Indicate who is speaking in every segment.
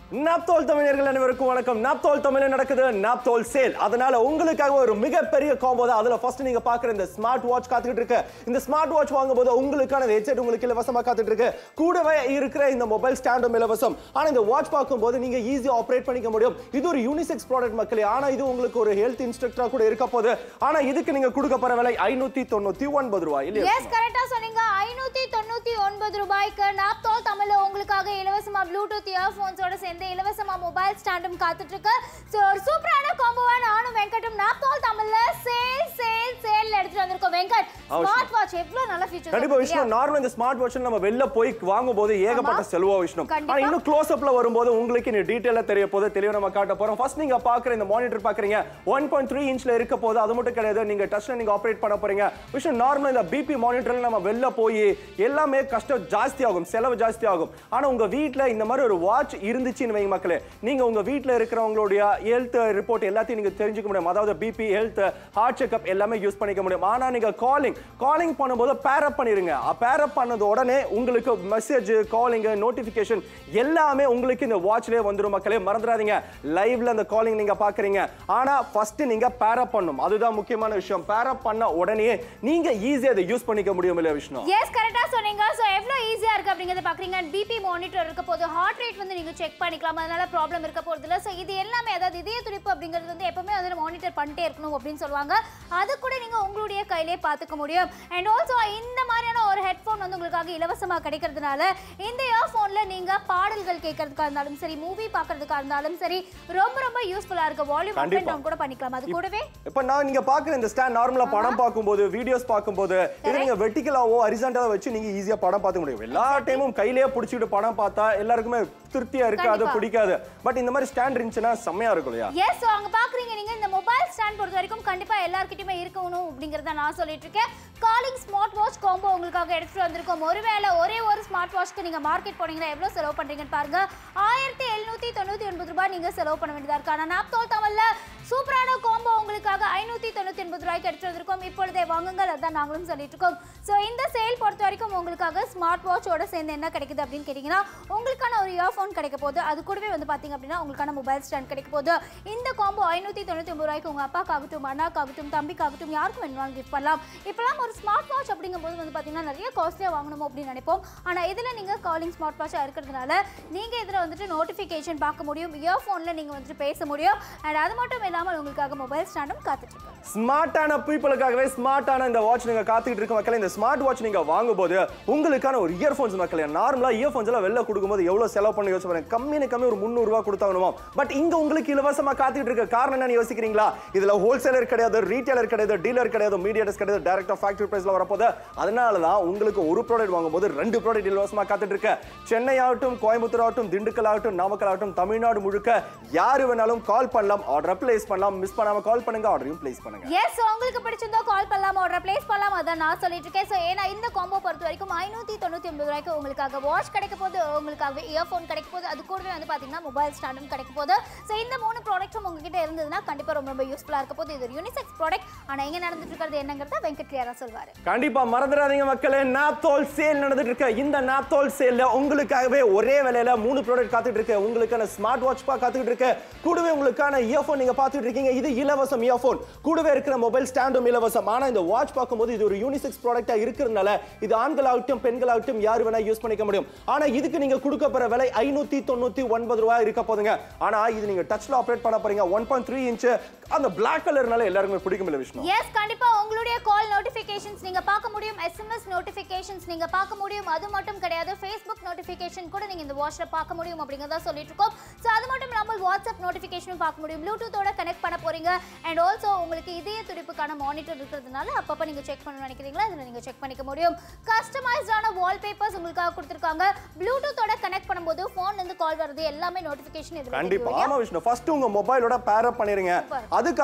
Speaker 1: நாப்தோல் தமிழர்கள் அனைவருக்கும் வணக்கம் நாப்தோல் தமிழ் நடக்குது நாப்தோல் சேல் அதனால உங்களுக்காக ஒரு மிகப்பெரிய காம்போ தான் அதுல ஃபர்ஸ்ட் நீங்க பாக்குற இந்த ஸ்மார்ட் வாட்ச் காத்துக்கிட்டு இருக்கு இந்த ஸ்மார்ட் வாட்ச் வாங்கும்போது உங்களுக்கான ஹெட்செட் உங்களுக்கு இலவசமா காத்துட்டு இருக்கு கூடவே இருக்கிற இந்த மொபைல் ஸ்டாண்டும் இலவசம் ஆனா இந்த வாட்ச் பார்க்கும்போது நீங்க ஈஸியா ஆப்ரேட் பண்ணிக்க முடியும் இது ஒரு யூனிசெக்ஸ் ப்ராடக்ட் மக்களே ஆனா இது உங்களுக்கு ஒரு ஹெல்த் இன்ஸ்ட்ரக்டரா கூட இருக்க போகுது ஆனா இதுக்கு நீங்க கொடுக்க போற விலை ஐநூத்தி தொண்ணூத்தி ஒன்பது ரூபாய் இல்லையா
Speaker 2: எஸ் கரெக்டா சொன்னீங்க ஐநூத்தி தொண்ணூத்தி ஒன்பது ரூபாய்க்கு நாப்தோல் தமிழ்ல உங்களுக்காக இலவசமா ப்ளூடூத் இயர்போன்ஸோட சேர்ந்து இலவசமா மொபைல் ஸ்டாண்டும் காத்துட்டு இருக்கு ஸோ ஒரு சூப்பரான காம்போவா நானும் வெங்கட்டும் நாப்தோல் தமிழ்ல சேல் சேல் சேல் எடுத்துட்டு வந்திருக்கோம் வெங்கட்
Speaker 1: அவசியம்.
Speaker 2: ஸ்மார்ட் வாட்ச் எவ்வளவு நல்ல ஃபீச்சர்
Speaker 1: கண்டிப்பா விஷ்ணு நார்மல் இந்த ஸ்மார்ட் வாட்ச் நம்ம வெளில போய் வாங்கும்போது ஏகப்பட்ட
Speaker 2: ஆமா.
Speaker 1: செலவா விஷ்ணு
Speaker 2: கண்டிப்பா.
Speaker 1: ஆனா இன்னும் க்ளோஸ் அப்ல வரும்போது உங்களுக்கு இந்த டீடைலா தெரிய போது தெளிவா நம்ம காட்ட போறோம் ஃபர்ஸ்ட் நீங்க பாக்குற இந்த மானிட்டர் பாக்குறீங்க ஒன் பாயிண்ட் த்ரீ இன்ச்ல இருக்க போது அது மட்டும் கிடையாது நீங்க டச்ல நீங்க ஆப்ரேட் பண்ண போறீங்க விஷ்ணு நார்மல் இந்த பிபி மானிட்டர்ல நம்ம வெளில போய் எல்லாமே கஷ்டம் ஜாஸ்தி ஆகும் செலவு ஜாஸ்தி ஆகும் ஆனா உங்க வீட்ல இந்த மாதிரி ஒரு வாட்ச் இருந்துச்சுன்னு வைங்க மக்களே நீங்க உங்க வீட்ல இருக்கிறவங்களுடைய ஹெல்த் ரிப்போர்ட் எல்லாத்தையும் நீங்க தெரிஞ்சுக்க முடியும் அதாவது பிபி ஹெல்த் ஹார்ட் செக்அப் எல்லாமே யூஸ் பண்ணிக்க முடியும் ஆனா நீங்க காலிங் காலிங் பண்ணும்போது பேர் அப் பண்ணிருங்க பேர் அப் பண்ணது உடனே உங்களுக்கு மெசேஜ் காலிங் நோட்டிபிகேஷன் எல்லாமே உங்களுக்கு இந்த வாட்ச்லயே வந்துரும் மக்களே மறந்துடாதீங்க லைவ்ல அந்த காலிங் நீங்க பாக்குறீங்க ஆனா ஃபர்ஸ்ட் நீங்க பேர் அப் பண்ணணும் அதுதான் முக்கியமான விஷயம் பேர் அப் பண்ண உடனே நீங்க ஈஸியா அதை யூஸ் பண்ணிக்க முடியும் இல்லையா விஷ்ணு
Speaker 2: எஸ் கரெக்டா சொன்னீங்க ஸோ எவ்வளோ ஈஸியா இருக்கு அப்படிங்கறத பாக்குறீங்க பிபி மானிட்டர் இருக்க போது ஹார்ட் ரேட் வந்து நீங்க செக் பண்ணிக்கலாம் அதனால ப்ராப்ளம் இருக்க போறது இல்ல ஸோ இது எல்லாமே அதாவது இதய துடிப்பு அப்படிங்கிறது வந்து எப்பவுமே வந்து மானிட்டர் பண்ணிட்டே இருக்கணும் அப்படின்னு சொல்லுவாங்க அது கூட நீங்க உங்களுடைய கையிலே பார்த்துக்க முடியும் அண்ட் ஆல்சோ இந்த மாதிரியான ஒரு ஹெட்ஃபோன் வந்து உங்களுக்காக இலவசமா கிடைக்கிறதுனால இந்த இயர்ஃபோன்ல நீங்க பாடல்கள் கேட்கறதுக்கா இருந்தாலும் சரி மூவி பார்க்கறதுக்கா இருந்தாலும் சரி ரொம்ப ரொம்ப யூஸ்ஃபுல்லா இருக்கு வால்யூம் அப் அண்ட்
Speaker 1: கண்டிப்பா.
Speaker 2: டவுன் கூட பண்ணிக்கலாம் அது கூடவே
Speaker 1: இப்ப நான் நீங்க பாக்குற இந்த ஸ்டாண்ட் நார்மலா படம் பார்க்கும்போது வீடியோஸ் பார்க்கும்போது இது நீங்க வெர்டிகலாவோ ஹரிசாண்டலா வச்சு நீங்க ஈஸியா படம் பார்க்க முடியும் எல்லா டைமும் கையிலேயே பிடிச்சிட்டு படம் பார்த்தா எல்லாருக்குமே திருப்தியா இருக்கு அது
Speaker 2: கண்டிப்பா.
Speaker 1: பிடிக்காது பட் இந்த மாதிரி ஸ்டாண்ட் இருந்துச்சுன்னா செம்மையா இருக்கும் இல்லையா
Speaker 2: எஸ் ஸோ அங்கே பார்க்குறீங்க நீங்கள் இந்த மொபைல் ஸ்டாண்ட் பொறுத்த வரைக்கும் கண்டிப்பாக எல்லாருக்கிட்டையுமே இருக்கணும் அப்படிங்கிறத நான் சொல்லிட்டு இருக்கேன் காலிங் ஸ்மார்ட் வாட்ச் காம்போ உங்களுக்காக எடுத்துகிட்டு வந்திருக்கோம் ஒருவேளை ஒரே ஒரு ஸ்மார்ட் வாட்ச்க்கு நீங்கள் மார்க்கெட் போனீங்கன்னா எவ்வளோ செலவு பண்ணுறீங்கன்னு பாருங்க ஆயிரத்தி எழுநூற்றி தொண்ணூற்றி ஒன்பது ரூபாய் நீங்கள் செலவு பண்ண வேண்டியதாக இருக்கு ஆனால் நாப்தோல் தமிழில் சூப்பரான காம்போ உங்களுக்காக ஐநூற்றி தொண்ணூற்றி ஒன்பது ரூபாய்க்கு எடுத்துட்டு வந்திருக்கோம் இப்பொழுதே வாங்குங்கள் அதான் நாங்களும் சொல்லிட்டு இருக்கோம் ஸோ இந்த சேல் பொறுத்த வரைக்கும் உங்களுக்காக ஸ்மார்ட் வாட்சோட சேர்ந்து என்ன கிடைக்குது அப்படின்னு கேட்டிங்கன்னா உங்களுக்கான ஒரு இயர்ஃபோன் கிடைக்க போகுது அது கூடவே வந்து பார்த்தீங்க அப்படின்னா உங்களுக்கான மொபைல் ஸ்டாண்ட் கிடைக்க போகுது இந்த காம்போ ஐநூற்றி தொண்ணூற்றி ஒன்பது ரூபாய்க்கு உங்கள் அப்பாக்காகட்டும் அண்ணாக்காகட்டும் தம்பிக்காகட்டும் யாருக்கும் வேணுமாலும் கிஃப்ட் பண்ணலாம் இப்போலாம் ஒரு ஸ்மார்ட் வாட்ச் அப்படிங்கும்போது வந்து பார்த்தீங்கன்னா நிறைய காஸ்ட்லியாக வாங்கணும் அப்படின்னு நினைப்போம் ஆனால் இதில் நீங்கள் காலிங் ஸ்மார்ட் வாட்சாக இருக்கிறதுனால நீங்கள் இதில் வந்துட்டு நோட்டிஃபிகேஷன் பார்க்க முடியும் இயர்ஃபோனில் நீங்கள் வந்துட்டு பேச முடியும் அண்ட் அது மட்டும் இல்லாமல் உங்களுக்காக மொபைல் ஸ்டாண்டும் காத்துட்ருக்கு
Speaker 1: ஸ்மார்ட்டான பீப்புளுக்காகவே ஸ்மார்ட்டான இந்த வாட்ச் நீங்க காத்துக்கிட்டு இருக்க மக்களே இந்த ஸ்மார்ட் வாட்ச் நீங்க வாங்கும்போது உங்களுக்கான ஒரு இயர்ஃபோன்ஸ் மக்களே நார்மலா இயர்ஃபோன்ஸ் எல்லாம் வெளில கொடுக்கும்போது எவ்வளவு செலவு பண்ணி யோசிச்சு பாருங்க கம்மியான கம்மி ஒரு முந்நூறு ரூபாய் கொடுத்தாகணுமா பட் இங்க உங்களுக்கு இலவசமா காத்துக்கிட்டு இருக்க காரணம் என்னன்னு யோசிக்கிறீங்களா இதுல ஹோல்சேலர் கிடையாது ரீட்டைலர் கிடையாது டீலர் கிடையாது மீடியாட்டர்ஸ் கிடையாது டைரக்டா ஃபேக்டரி பிரைஸ்ல வரப்போது அதனால தான் உங்களுக்கு ஒரு ப்ராடக்ட் வாங்கும்போது ரெண்டு ப்ராடக்ட் இலவசமா காத்துட்டு இருக்க சென்னை ஆகட்டும் கோயம்புத்தூர் ஆகட்டும் திண்டுக்கல் ஆகட்டும் நாமக்கல் ஆகட்டும் தமிழ்நாடு முழுக்க யாரு வேணாலும் கால் பண்ணலாம் ஆர்டர் பிளேஸ் பண்ணலாம் மிஸ் பண்ணாம கால் பண்ணுங்க ஆர்டரையும் பிளேஸ் பண்ணுங்க
Speaker 2: எஸ் உங்களுக்கு பிடிச்சிருந்தோ கால் பண்ணலாம் ஆர்டர் பிளேஸ் பண்ணலாம் அதான் நான் சொல்லிட்டு இருக்கேன் ஸோ ஏன்னா இந்த காம்போ பொறுத்த வரைக்கும் ஐநூற்றி தொண்ணூற்றி ஒன்பது ரூபாய்க்கு உங்களுக்காக வாட்ச் கிடைக்க போகுது உங்களுக்காக இயர்ஃபோன் கிடைக்க போகுது அது கூடவே வந்து பார்த்தீங்கன்னா மொபைல் ஸ்டாண்டும் கிடைக்க போகுது ஸோ இந்த மூணு ப்ராடக்ட்ஸும் உங்ககிட்ட இருந்ததுன்னா கண்டிப்பாக ரொம்ப ரொம்ப யூஸ்ஃபுல்லாக இருக்க போகுது இது ஒரு யூனிசெக்ஸ் ப்ராடக்ட் ஆனால் எங்கே நடந்துட்டு இருக்கிறது என்னங்கிறத வெங்கட் கிளியராக சொல்வார்
Speaker 1: கண்டிப்பா மறந்துடாதீங்க மக்களே நாப்தோல் சேல் நடந்துட்டு இருக்கு இந்த நாப்தோல் சேல்ல உங்களுக்காகவே ஒரே விலையில மூணு ப்ராடக்ட் காத்துட்டு இருக்கு உங்களுக்கான ஸ்மார்ட் வாட்ச் பா காத்துக்கிட்டு இருக்கு கூடவே உங்களுக்கான இயர்ஃபோன் நீங்க பார்த்துட்டு இருக்கீங்க இது இலவசம் இயர்ஃபோன் கூடவே இருக்கிற மொபைல் ஸ்டாண்டும் இலவசம் ஆனா இந்த வாட்ச் பார்க்கும்போது இது ஒரு யூனிசெக்ஸ் ப்ராடக்ட்டா இருக்கிறதுனால இது ஆண்களாகட்டும் பெண்களாகட்டும் யார் வேணா யூஸ் பண்ணிக்க முடியும் ஆனா இதுக்கு நீங்க கொடுக்க போற விலை ஐநூத்தி தொண்ணூத்தி ஒன்பது ரூபாய் இருக்க போதுங்க ஆனா இது நீங்க டச்ல ஆப்ரேட் பண்ண போறீங்க ஒன் பாயிண்ட் த்ரீ இன்ச் அந்த பிளாக் கலர்னால எல்லாருக்குமே பிடிக்கும் இல்ல விஷ்ணு
Speaker 2: எஸ் கண்டிப்பா உங்களுடைய கால் நோட்டிஃபிகேஷன்ஸ் நீங்க பார்க்க முடியும் எஸ்எம்எஸ் நோட்டிஃபிகேஷன்ஸ் நீங்க பார்க்க முடியும் அது மட்டும் கிடையாது ஃபேஸ்புக் நோட்டிஃபிகேஷன் கூட நீங்க இந்த வாட்ச்ல பார்க்க முடியும் அப்படிங்கறத சொல்லிட்டு இருக்கோம் ஸோ அது மட்டும் இல்லாமல் வாட்ஸ்அப் நோட்டிஃபிகேஷனும் பார்க்க முடியும் ப்ளூடூத்தோட கனெக்ட் பண்ண போறீங்க அண்ட் ஆல்சோ உங்களுக்கு இதய துடிப்புக்கான மானிட்டர் இருக்கிறதுனால அப்பப்போ நீங்க செக் பண்ண நினைக்கிறீங்களா இதில் நீங்க செக் பண்ணிக்க முடியும் கஸ்டமைஸ்டான வால்பேப்பர்ஸ் உங்களுக்காக கொடுத்துருக்காங்க ப்ளூடூத்தோட கனெக்ட் பண்ணும்போது ஃபோன்ல இருந்து கால் வருது எல்லாமே நோட்டிஃபிகேஷன் இதில்
Speaker 1: கண்டிப்பா ஆமா விஷ்ணு ஃபர்ஸ்ட் உங்க மொபைலோட பேர் அப் பண்ணிருங்க
Speaker 2: Super.
Speaker 1: அதுக்கு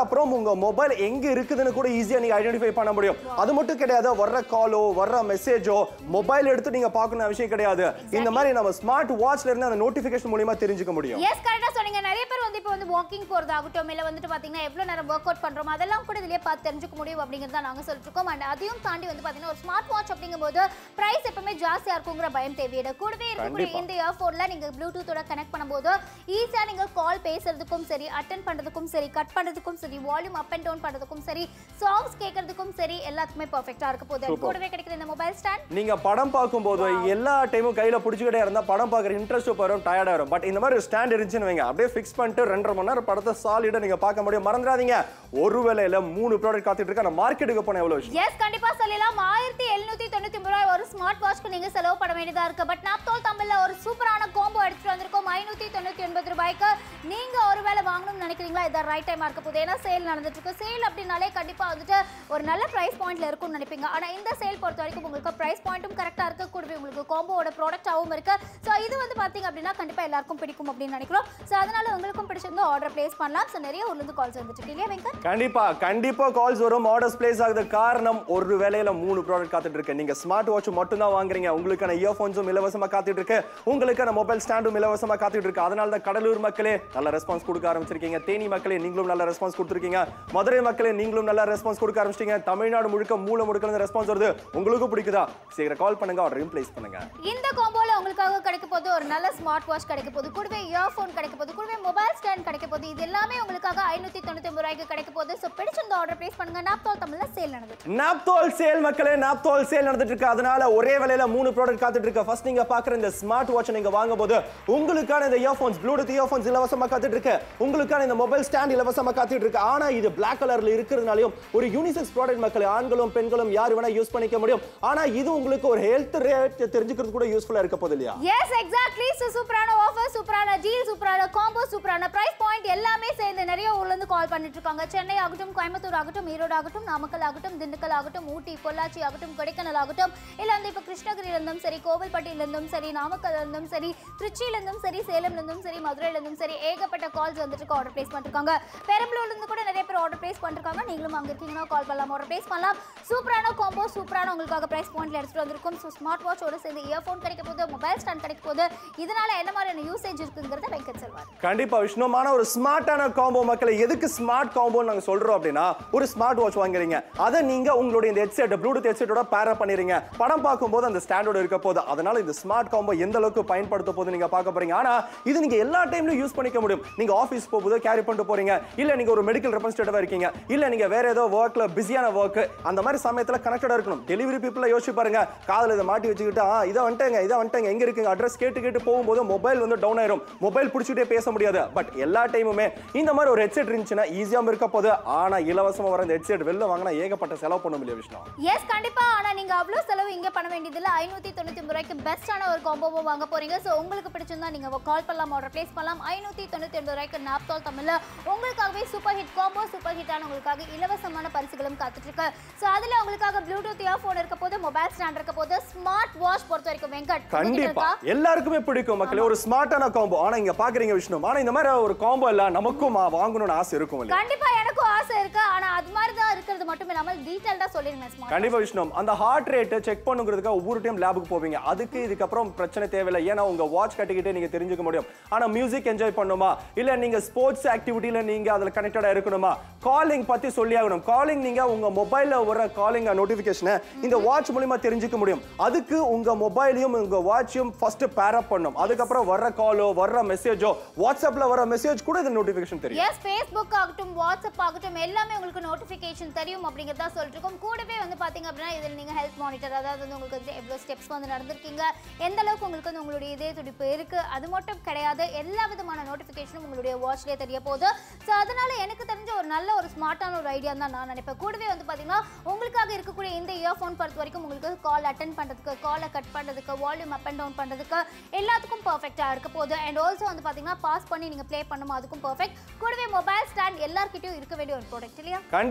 Speaker 1: அப்புறம் உங்க மொபைல் எங்க இருக்குதுன்னு கூட ஈஸியா நீங்க ஐடென்டிஃபை பண்ண முடியும் அது மட்டும் கிடையாது வர்ற காலோ வர்ற மெசேஜோ மொபைல் எடுத்து நீங்க பார்க்கணும் அவசியம் கிடையாது இந்த மாதிரி நம்ம ஸ்மார்ட் வாட்ச்ல இருந்து அந்த நோட்டிபிகேஷன் மூலியமா தெரிஞ்சுக்க முடியும்
Speaker 2: எஸ் கரெக்டா சொன்னீங்க நிறைய பேர் வந்து இப்போ வந்து வாக்கிங் போறதாகட்டும் இல்ல வந்துட்டு பாத்தீங்கன்னா எவ்வளவு நேரம் ஒர்க் அவுட் பண்றோம் அதெல்லாம் கூட இதுலயே பார்த்து தெரிஞ்சுக்க முடியும் அப்படிங்கறத நாங்க சொல்லிட்டு இருக்கோம் அண்ட் அதையும் தாண்டி வந்து பாத்தீங்கன்னா ஒரு ஸ்மார்ட் வாட்ச் அப்படிங்கும்போது பிரைஸ் எப்பவுமே ஜாஸ்தியா இருக்குங்கிற பயம் தேவையில்லை கூடவே இருக்கக்கூடிய
Speaker 1: கண்டிப்பா.
Speaker 2: இந்த இயர்ஃபோன்ல நீங்க ப்ளூடூத்தோட கனெக்ட் பண்ணும்போது ஈஸியா நீங்க கால் பேசுறதுக்கும் சரி அட்டன் பண்றதுக்கும் சரி கட் பண்றதுக்கும் சரி வால்யூம் அப் அண்ட் டவுன் பண்றதுக்கும் சரி சாங்ஸ் கேட்கறதுக்கும் சரி எல்லாத்துக்குமே பெர்ஃபெக்ட்டா இருக்க போகுது And
Speaker 1: Super.
Speaker 2: கூடவே கிடைக்கிற இந்த மொபைல் ஸ்டாண்ட்
Speaker 1: நீங்க படம் பார்க்கும்போது எல்லா டைமும் கையில பிடிச்சிக்கிட்டே இருந்தா படம் பார்க்குற இன்ட்ரெஸ்ட் வரும் டயர்டா வரும் பட் இந்த மாதிரி ஒரு ஸ்டாண்ட் இருந்துச்சுன்னு வைங்க அப்படியே ஃபிக்ஸ் பண்ணிட்டு ரெண்டரை மணி நேரம் படத்தை சாலிடா நீங்க பார்க்க முடியும் மறந்துடாதீங்க ஒரு வேலையில மூணு ப்ராடக்ட் காத்துட்டு இருக்கு அந்த மார்க்கெட்டுக்கு போன எவ்வளவு விஷயம்
Speaker 2: எஸ் கண்டிப்பா சொல்லலாம் ஆயிரத்தி எழுநூத்தி தொண்ணூத்தி ஒன்பது ரூபாய் ஒரு ஸ்மார்ட் வாட்ச்க்கு நீங்க செலவு பண்ண வேண்டியதா இருக்கு பட் நாப்தோல் தமிழ்ல ஒரு சூப்பரான கோம்போ எடுத்துட்டு வந்திருக்கோம் ஐநூத்தி தொண்ணூத்தி ஒன்பது ரூபாய்க்கு நீங்க ஒருவேளை வாங்கணும்னு நினைக்கிறீங்களா இதான் ரைட் டைமா இருக்க போகுது ஏன்னா சேல் நடந்துட்டு இருக்கு சேல் அப்படின்னாலே கண்டிப்பா வந்துட்டு ஒரு நல்ல பிரைஸ் பாயிண்ட்ல இருக்கும்னு நினைப்பீங்க ஆனா இந்த சேல் பொறுத்த வரைக்கும் உங்களுக்கு பிரைஸ் பாயிண்ட்டும் கரெக்டா இருக்கு கூடவே உங்களுக்கு கோம்போவோட ப்ராடக்டாவும் இருக்கு ஸோ இது வந்து பாத்தீங்க அப்படின்னா கண்டிப்பா எல்லாருக்கும் பிடிக்கும் அப்படின்னு நினைக்கிறோம் ஸோ அதனால உங்களுக்கும் பிடிச்சிருந்தா ஆர்டர் பிளேஸ் பண்ணலாம் ஸோ நிறைய ஊர்ல இருந்து கால்ஸ் வந்துட்டு இருக்கு இல்லையா வெங்கட்
Speaker 1: கண்டிப்பா கண்டிப்பா கால்ஸ் வரும் ஆர்டர்ஸ் பிளேஸ் ஆகுது காரணம் ஒரு வேலையில மூணு ப்ராடக்ட் காத்துட்டு இருக்கு நீங்க ஸ்மார்ட் வாட்ச் மட்டும் தான் வாங்குறீங்க உங்களுக்கான இயர்ஃபோன்ஸும் இலவசமா காத்துட்டு இருக்கு உங்களுக்கான மொபைல் ஸ்டாண்டும் இலவசமா காத்துட்டு இருக்கு அதனால தான் கடலூர் மக்களே நல்ல ரெஸ்பான்ஸ் கொடுக்க ஆரம்பிச்சிருக்கீங்க தேனி மக்களே நீங்களும் நல்ல ரெஸ்பான்ஸ் கொடுத்துருக்கீங்க மதுரை மக்களே நீங்களும் நல்ல ரெஸ்பான்ஸ் கொடுக்க ஆரம்பிச்சிட்டீங்க தமிழ்நாடு முழுக்க மூல முழுக்க ரெஸ்பான்ஸ் வருது உங்களுக்கும் பிடிக்குதா சீக்கிரம் கால் பண்ணுங்க ஆர்டரையும் பிளேஸ் பண்ணுங்க
Speaker 2: இந்த காம்போல உங்களுக்காக கிடைக்க போது ஒரு நல்ல ஸ்மார்ட் வாட்ச் கிடைக்க போகுது கூடவே இயர்ஃபோன் கிடைக்க போகுது கூடவே மொபைல் ஸ்டாண்ட் கிடைக்க போகுது இது எல்லாமே உங்களுக்காக ஐநூத்தி தொண்ணூத்தி ஒன்பது ரூபாய்க்கு கிடைக்க போகுது ஸோ பிடிச்சிருந்த ஆர்டர் பிளேஸ் பண்ணுங்க நாப்தோல் தமிழ்ல சேல் நடந்துட்டு
Speaker 1: நாப்தோல் சேல் மக்களே நாப்தோல் சேல் நடந்துட்டு இருக்கு அதனால ஒரே விலையில மூணு ப்ராடக்ட் காத்துட்டு இருக்கு ஃபர்ஸ்ட் நீங்க பாக்குற இந்த ஸ்மார்ட் வாட்ச் நீங்க வாங்கும் போது உங்களுக்கான இந்த இயர்ஃபோன்ஸ் ப்ளூடூத் இயர்ஃபோன்ஸ் இலவசமா காத்துட்டு இருக்கு உங்களுக்கான இந்த மொபைல் ஸ்டாண்ட் இலவசமா காத்துட்டு இருக்கு ஆனா இது Black கலர்ல இருக்கிறதுனாலயும் ஒரு யூனிசெக்ஸ் ப்ராடக்ட் மக்களே ஆண்களும் பெண்களும் யார் வேணா யூஸ் பண்ணிக்க முடியும் ஆனா இது உங்களுக்கு ஒரு ஹெல்த் ரேட் தெரிஞ்சுக்கிறது கூட யூஸ்ஃபுல்லா இருக்க போகுது இல்லையா
Speaker 2: எஸ் எக்ஸாக்ட்லி ஸோ சூப்பரான ஆஃபர் சூப்பரான டீல் சூப்பரான காம்போ சூப்பரான பிரைஸ் பாயிண்ட் எல்லாமே சேர்ந்து நிறைய ஊர்ல இருந்து கால் பண்ணிட்டு இருக்காங்க சென்னை ஆகட்டும் கோயம்புத்தூர் ஆகட்டும் ஈரோடு ஆகட்டும் நாமக்கல் ஆகட்டும் திண்டுக்கல் ஆகட்டும் ஊட்டி பொள்ளாச்சி ஆகட்டும் கொடைக்கானல் ஆகட்டும் இல்ல வந்து இப்போ கிருஷ்ணகிரியில இருந்தும் சரி கோவில்பட்டியில இருந்தும் சரி நாமக்கல்ல இருந்தும் சரி திருச்சியில இருந்தும் சரி சேலம்ல இருந்தும் சரி மதுரையில இருந்தும் சரி ஏகப்பட்ட கால்ஸ் வந்துட்டு ஆர்டர் பிளேஸ் பண்ணிருக்காங்க பெரம்பலூர்ல இருந்து கூட நிறைய பேர் ஆர்டர் பிளேஸ் பண்ணிருக்காங்க நீங்களும் அங்க இருக்கீங்கன்னா கால் பண்ணலாம் ஆர்டர் பிளேஸ் பண்ணலாம் சூப்பரான காம்போ சூப்பரான உங்களுக்காக பிரைஸ் பாயிண்ட்ல எடுத்துட்டு வந்திருக்கும் ஸோ ஸ்மார்ட் வாட்சோட சேர்ந்து இயர்ஃபோன் கிடைக்க போகுது மொபைல் ஸ்டாண்ட் கிடைக்க போகுது இதனால என்ன மாதிரியான யூசேஜ் இருக்குங்கிறத வெங்கட் சொல்வார்
Speaker 1: கண்டிப்பா விஷ்ணுமான ஒரு ஸ்மார்ட்டான காம்போ மக்களை எதுக்கு ஸ்மார்ட் காம்போ நாங்க சொல்றோம் அப்படின்னா ஒரு ஸ்மார்ட் வாட்ச் வாங்குறீங்க அதை நீங்க உங்களுடைய இந்த ஹெட்செட் ப்ளூடூத் ஹெட்செட்டோட பேர் பண்ணிடுறீங்க படம் பார்க்கும்போது அந்த ஸ்டாண்டோட இருக்க போது அதனால இந்த ஸ்மார்ட் காம்போ எந்த அளவுக்கு பயன்படுத்த போது நீங்க பார்க்க போறீங்க ஆனா இது நீங்க எல்லா டைம்லயும் யூஸ் பண்ணிக்க முடியும் நீங்க ஆஃபீஸ் போகும்போது கேரி பண்ணிட்டு போறீங்க இல்ல நீங்க ஒரு மெடிக்கல் ரெப்ரஸன்டேட்டிவா இருக்கீங்க இல்ல நீங்க வேற ஏதோ ஒர்க்ல பிஸியான ஒர்க் அந்த மாதிரி சமயத்துல கனெக்டடா இருக்கணும் டெலிவரி பீப்புள யோசிச்சு பாருங்க காதுல இதை மாட்டி வச்சுக்கிட்டு ஆ இதை வந்துட்டேங்க இதை வந்துட்டேங்க எங்க இருக்குங்க அட்ரஸ் கேட்டு கேட்டு போகும்போது மொபைல் வந்து டவுன் ஆயிரும் மொபைல் பிடிச்சிட்டே பேச முடியாது பட் எல்லா டைமுமே இந்த மாதிரி ஒரு ஹெட்செட் இருந்துச்சுன்னா ஈஸியாம இருக்க போது ஆனா இலவசமா வர இந்த ஹெட்செட் வெளில வாங்கினா ஏகப்பட்ட செலவு பண்ண முடியும் விஷ்ணு
Speaker 2: எஸ் கண்டிப்பா ஆனா நீங்க அவ்வளவு செலவு இங்க பண்ண வேண்டியதில்ல ஐநூத்தி தொண்ணூத்தி ஒன்பது ரூபாய்க்கு பெஸ்டான ஒரு காம்போவோ வாங்க போறீங்க சோ உங்களுக்கு பிடிச்சிருந்தா நீங்க கால் பண்ணலாம் ஆர்டர் பிளேஸ் பண்ணலாம் ஐநூத்தி தொண்ணூத்தி ஒன்பது ரூபாய்க்கு நாப்தால் தமிழ்ல உங்களுக்காகவே சூப்பர் ஹிட் காம்போ சூப்பர் ஹிட்டான உங்களுக்காக இலவசமான பரிசுகளும் காத்துட்டு இருக்கு சோ அதுல உங்களுக்காக ப்ளூடூத் இயர்ஃபோன் இருக்க போது மொபைல் ஸ்டாண்ட் இருக்க போது ஸ்மார்ட் வாட்ச் பொறுத்த வரைக்கும் வெங்கட் உங்ககிட்ட
Speaker 1: கண்டிப்பா
Speaker 2: இருக்கா?
Speaker 1: எல்லாருக்குமே பிடிக்கும் மக்களே ஒரு ஸ்மார்ட்டான காம்போ ஆனா இங்க பாக்குறீங்க விஷ்ணு ஆனா இந்த மாதிரி ஒரு காம்போ இல்ல நமக்கும் ஆ, வாங்கணும்னு ஆசை இருக்கும் இல்லையா
Speaker 2: கண்டிப்பா எனக்கும் ஆசை இருக்கு ஆனா அது மாதிரி தான் இருக்கிறது மட்டும் இல்லாமல் டீடைல்டா சொல்லிருங்க ஸ்மார்ட்
Speaker 1: கண்டிப்பா விஷ்ணு அந்த ஹார்ட் ரேட் செக் பண்ணுங்கிறதுக்கு ஒவ்வொரு டைம் லேபுக்கு போவீங்க அதுக்கு இதுக்கப்புறம் பிரச்சனை தேவையில்லை ஏன்னா உங்க வாட்ச் கட்டிக்கிட்டே நீங்க தெரிஞ்சுக்க முடியும் ஆனா மியூசிக் என்ஜாய் பண்ணுமா இல்ல நீங்க ஸ்போர்ட்ஸ் ஆக்டிவிட்டில நீங்க அதுல கனெக்டடா இருக்கணுமா காலிங் பத்தி சொல்லி ஆகணும் காலிங் நீங்க உங்க மொபைல்ல வர காலிங் நோட்டிபிகேஷனை இந்த வாட்ச் மூலியமா தெரிஞ்சுக்க முடியும் அதுக்கு உங்க மொபைலையும் உங்க வாட்சையும் ஃபர்ஸ்ட் பேர் அப் பண்ணும் அதுக்கப்புறம் வர்ற காலோ வர்ற மெசேஜோ வாட்ஸ்அப்ல வர மெசேஜ் கூட இந்த நோட்டிபிகேஷன் தெரியும்
Speaker 2: எஸ் ஃபேஸ்புக் ஆகட்டும் வாட்ஸ்அப் ஆகட்டும் எல்லாமே உங்களுக்கு நோட்டிஃபிகேஷன் தெரியும் அப்படிங்கிறதா சொல்லிட்டு இருக்கோம் கூடவே வந்து பாத்தீங்க அப்படின்னா இதில் நீங்க ஹெல்த் மானிட்டர் அதாவது வந்து உங்களுக்கு வந்து எவ்வளோ ஸ்டெப்ஸ் வந்து நடந்திருக்கீங்க எந்த அளவுக்கு உங்களுக்கு வந்து உங்களுடைய இதய துடிப்பு இருக்கு அது மட்டும் கிடையாது எல்லா விதமான நோட்டிஃபிகேஷனும் உங்களுடைய வாட்ச்லேயே தெரிய போகுது ஸோ அதனால எனக்கு தெரிஞ்ச ஒரு நல்ல ஒரு ஸ்மார்ட்டான ஒரு ஐடியா தான் நான் நினைப்பேன் கூடவே வந்து பாத்தீங்கன்னா உங்களுக்காக இருக்கக்கூடிய இந்த இயர்ஃபோன் பொறுத்த வரைக்கும் உங்களுக்கு கால் அட்டன் பண்றதுக்கு காலை கட் பண்றதுக்கு வால்யூம் அப் அண்ட் டவுன் பண்றதுக்கு எல்லாத்துக்கும் பர்ஃபெக்டா இருக்க போகுது அண்ட் ஆல்சோ வந்து பாத்தீங்கன்னா பாஸ் பண்ணி நீங்க ப்ளே பண்ணும் அதுக்கும் பர்ஃபெக்ட் கூடவே மொபைல் ஸ்டாண்ட் எல்லார்கிட்டயும் இருக்க வேண்டிய ஒரு ப்ராடக்ட் இல்லையா
Speaker 1: கண்டிப்பா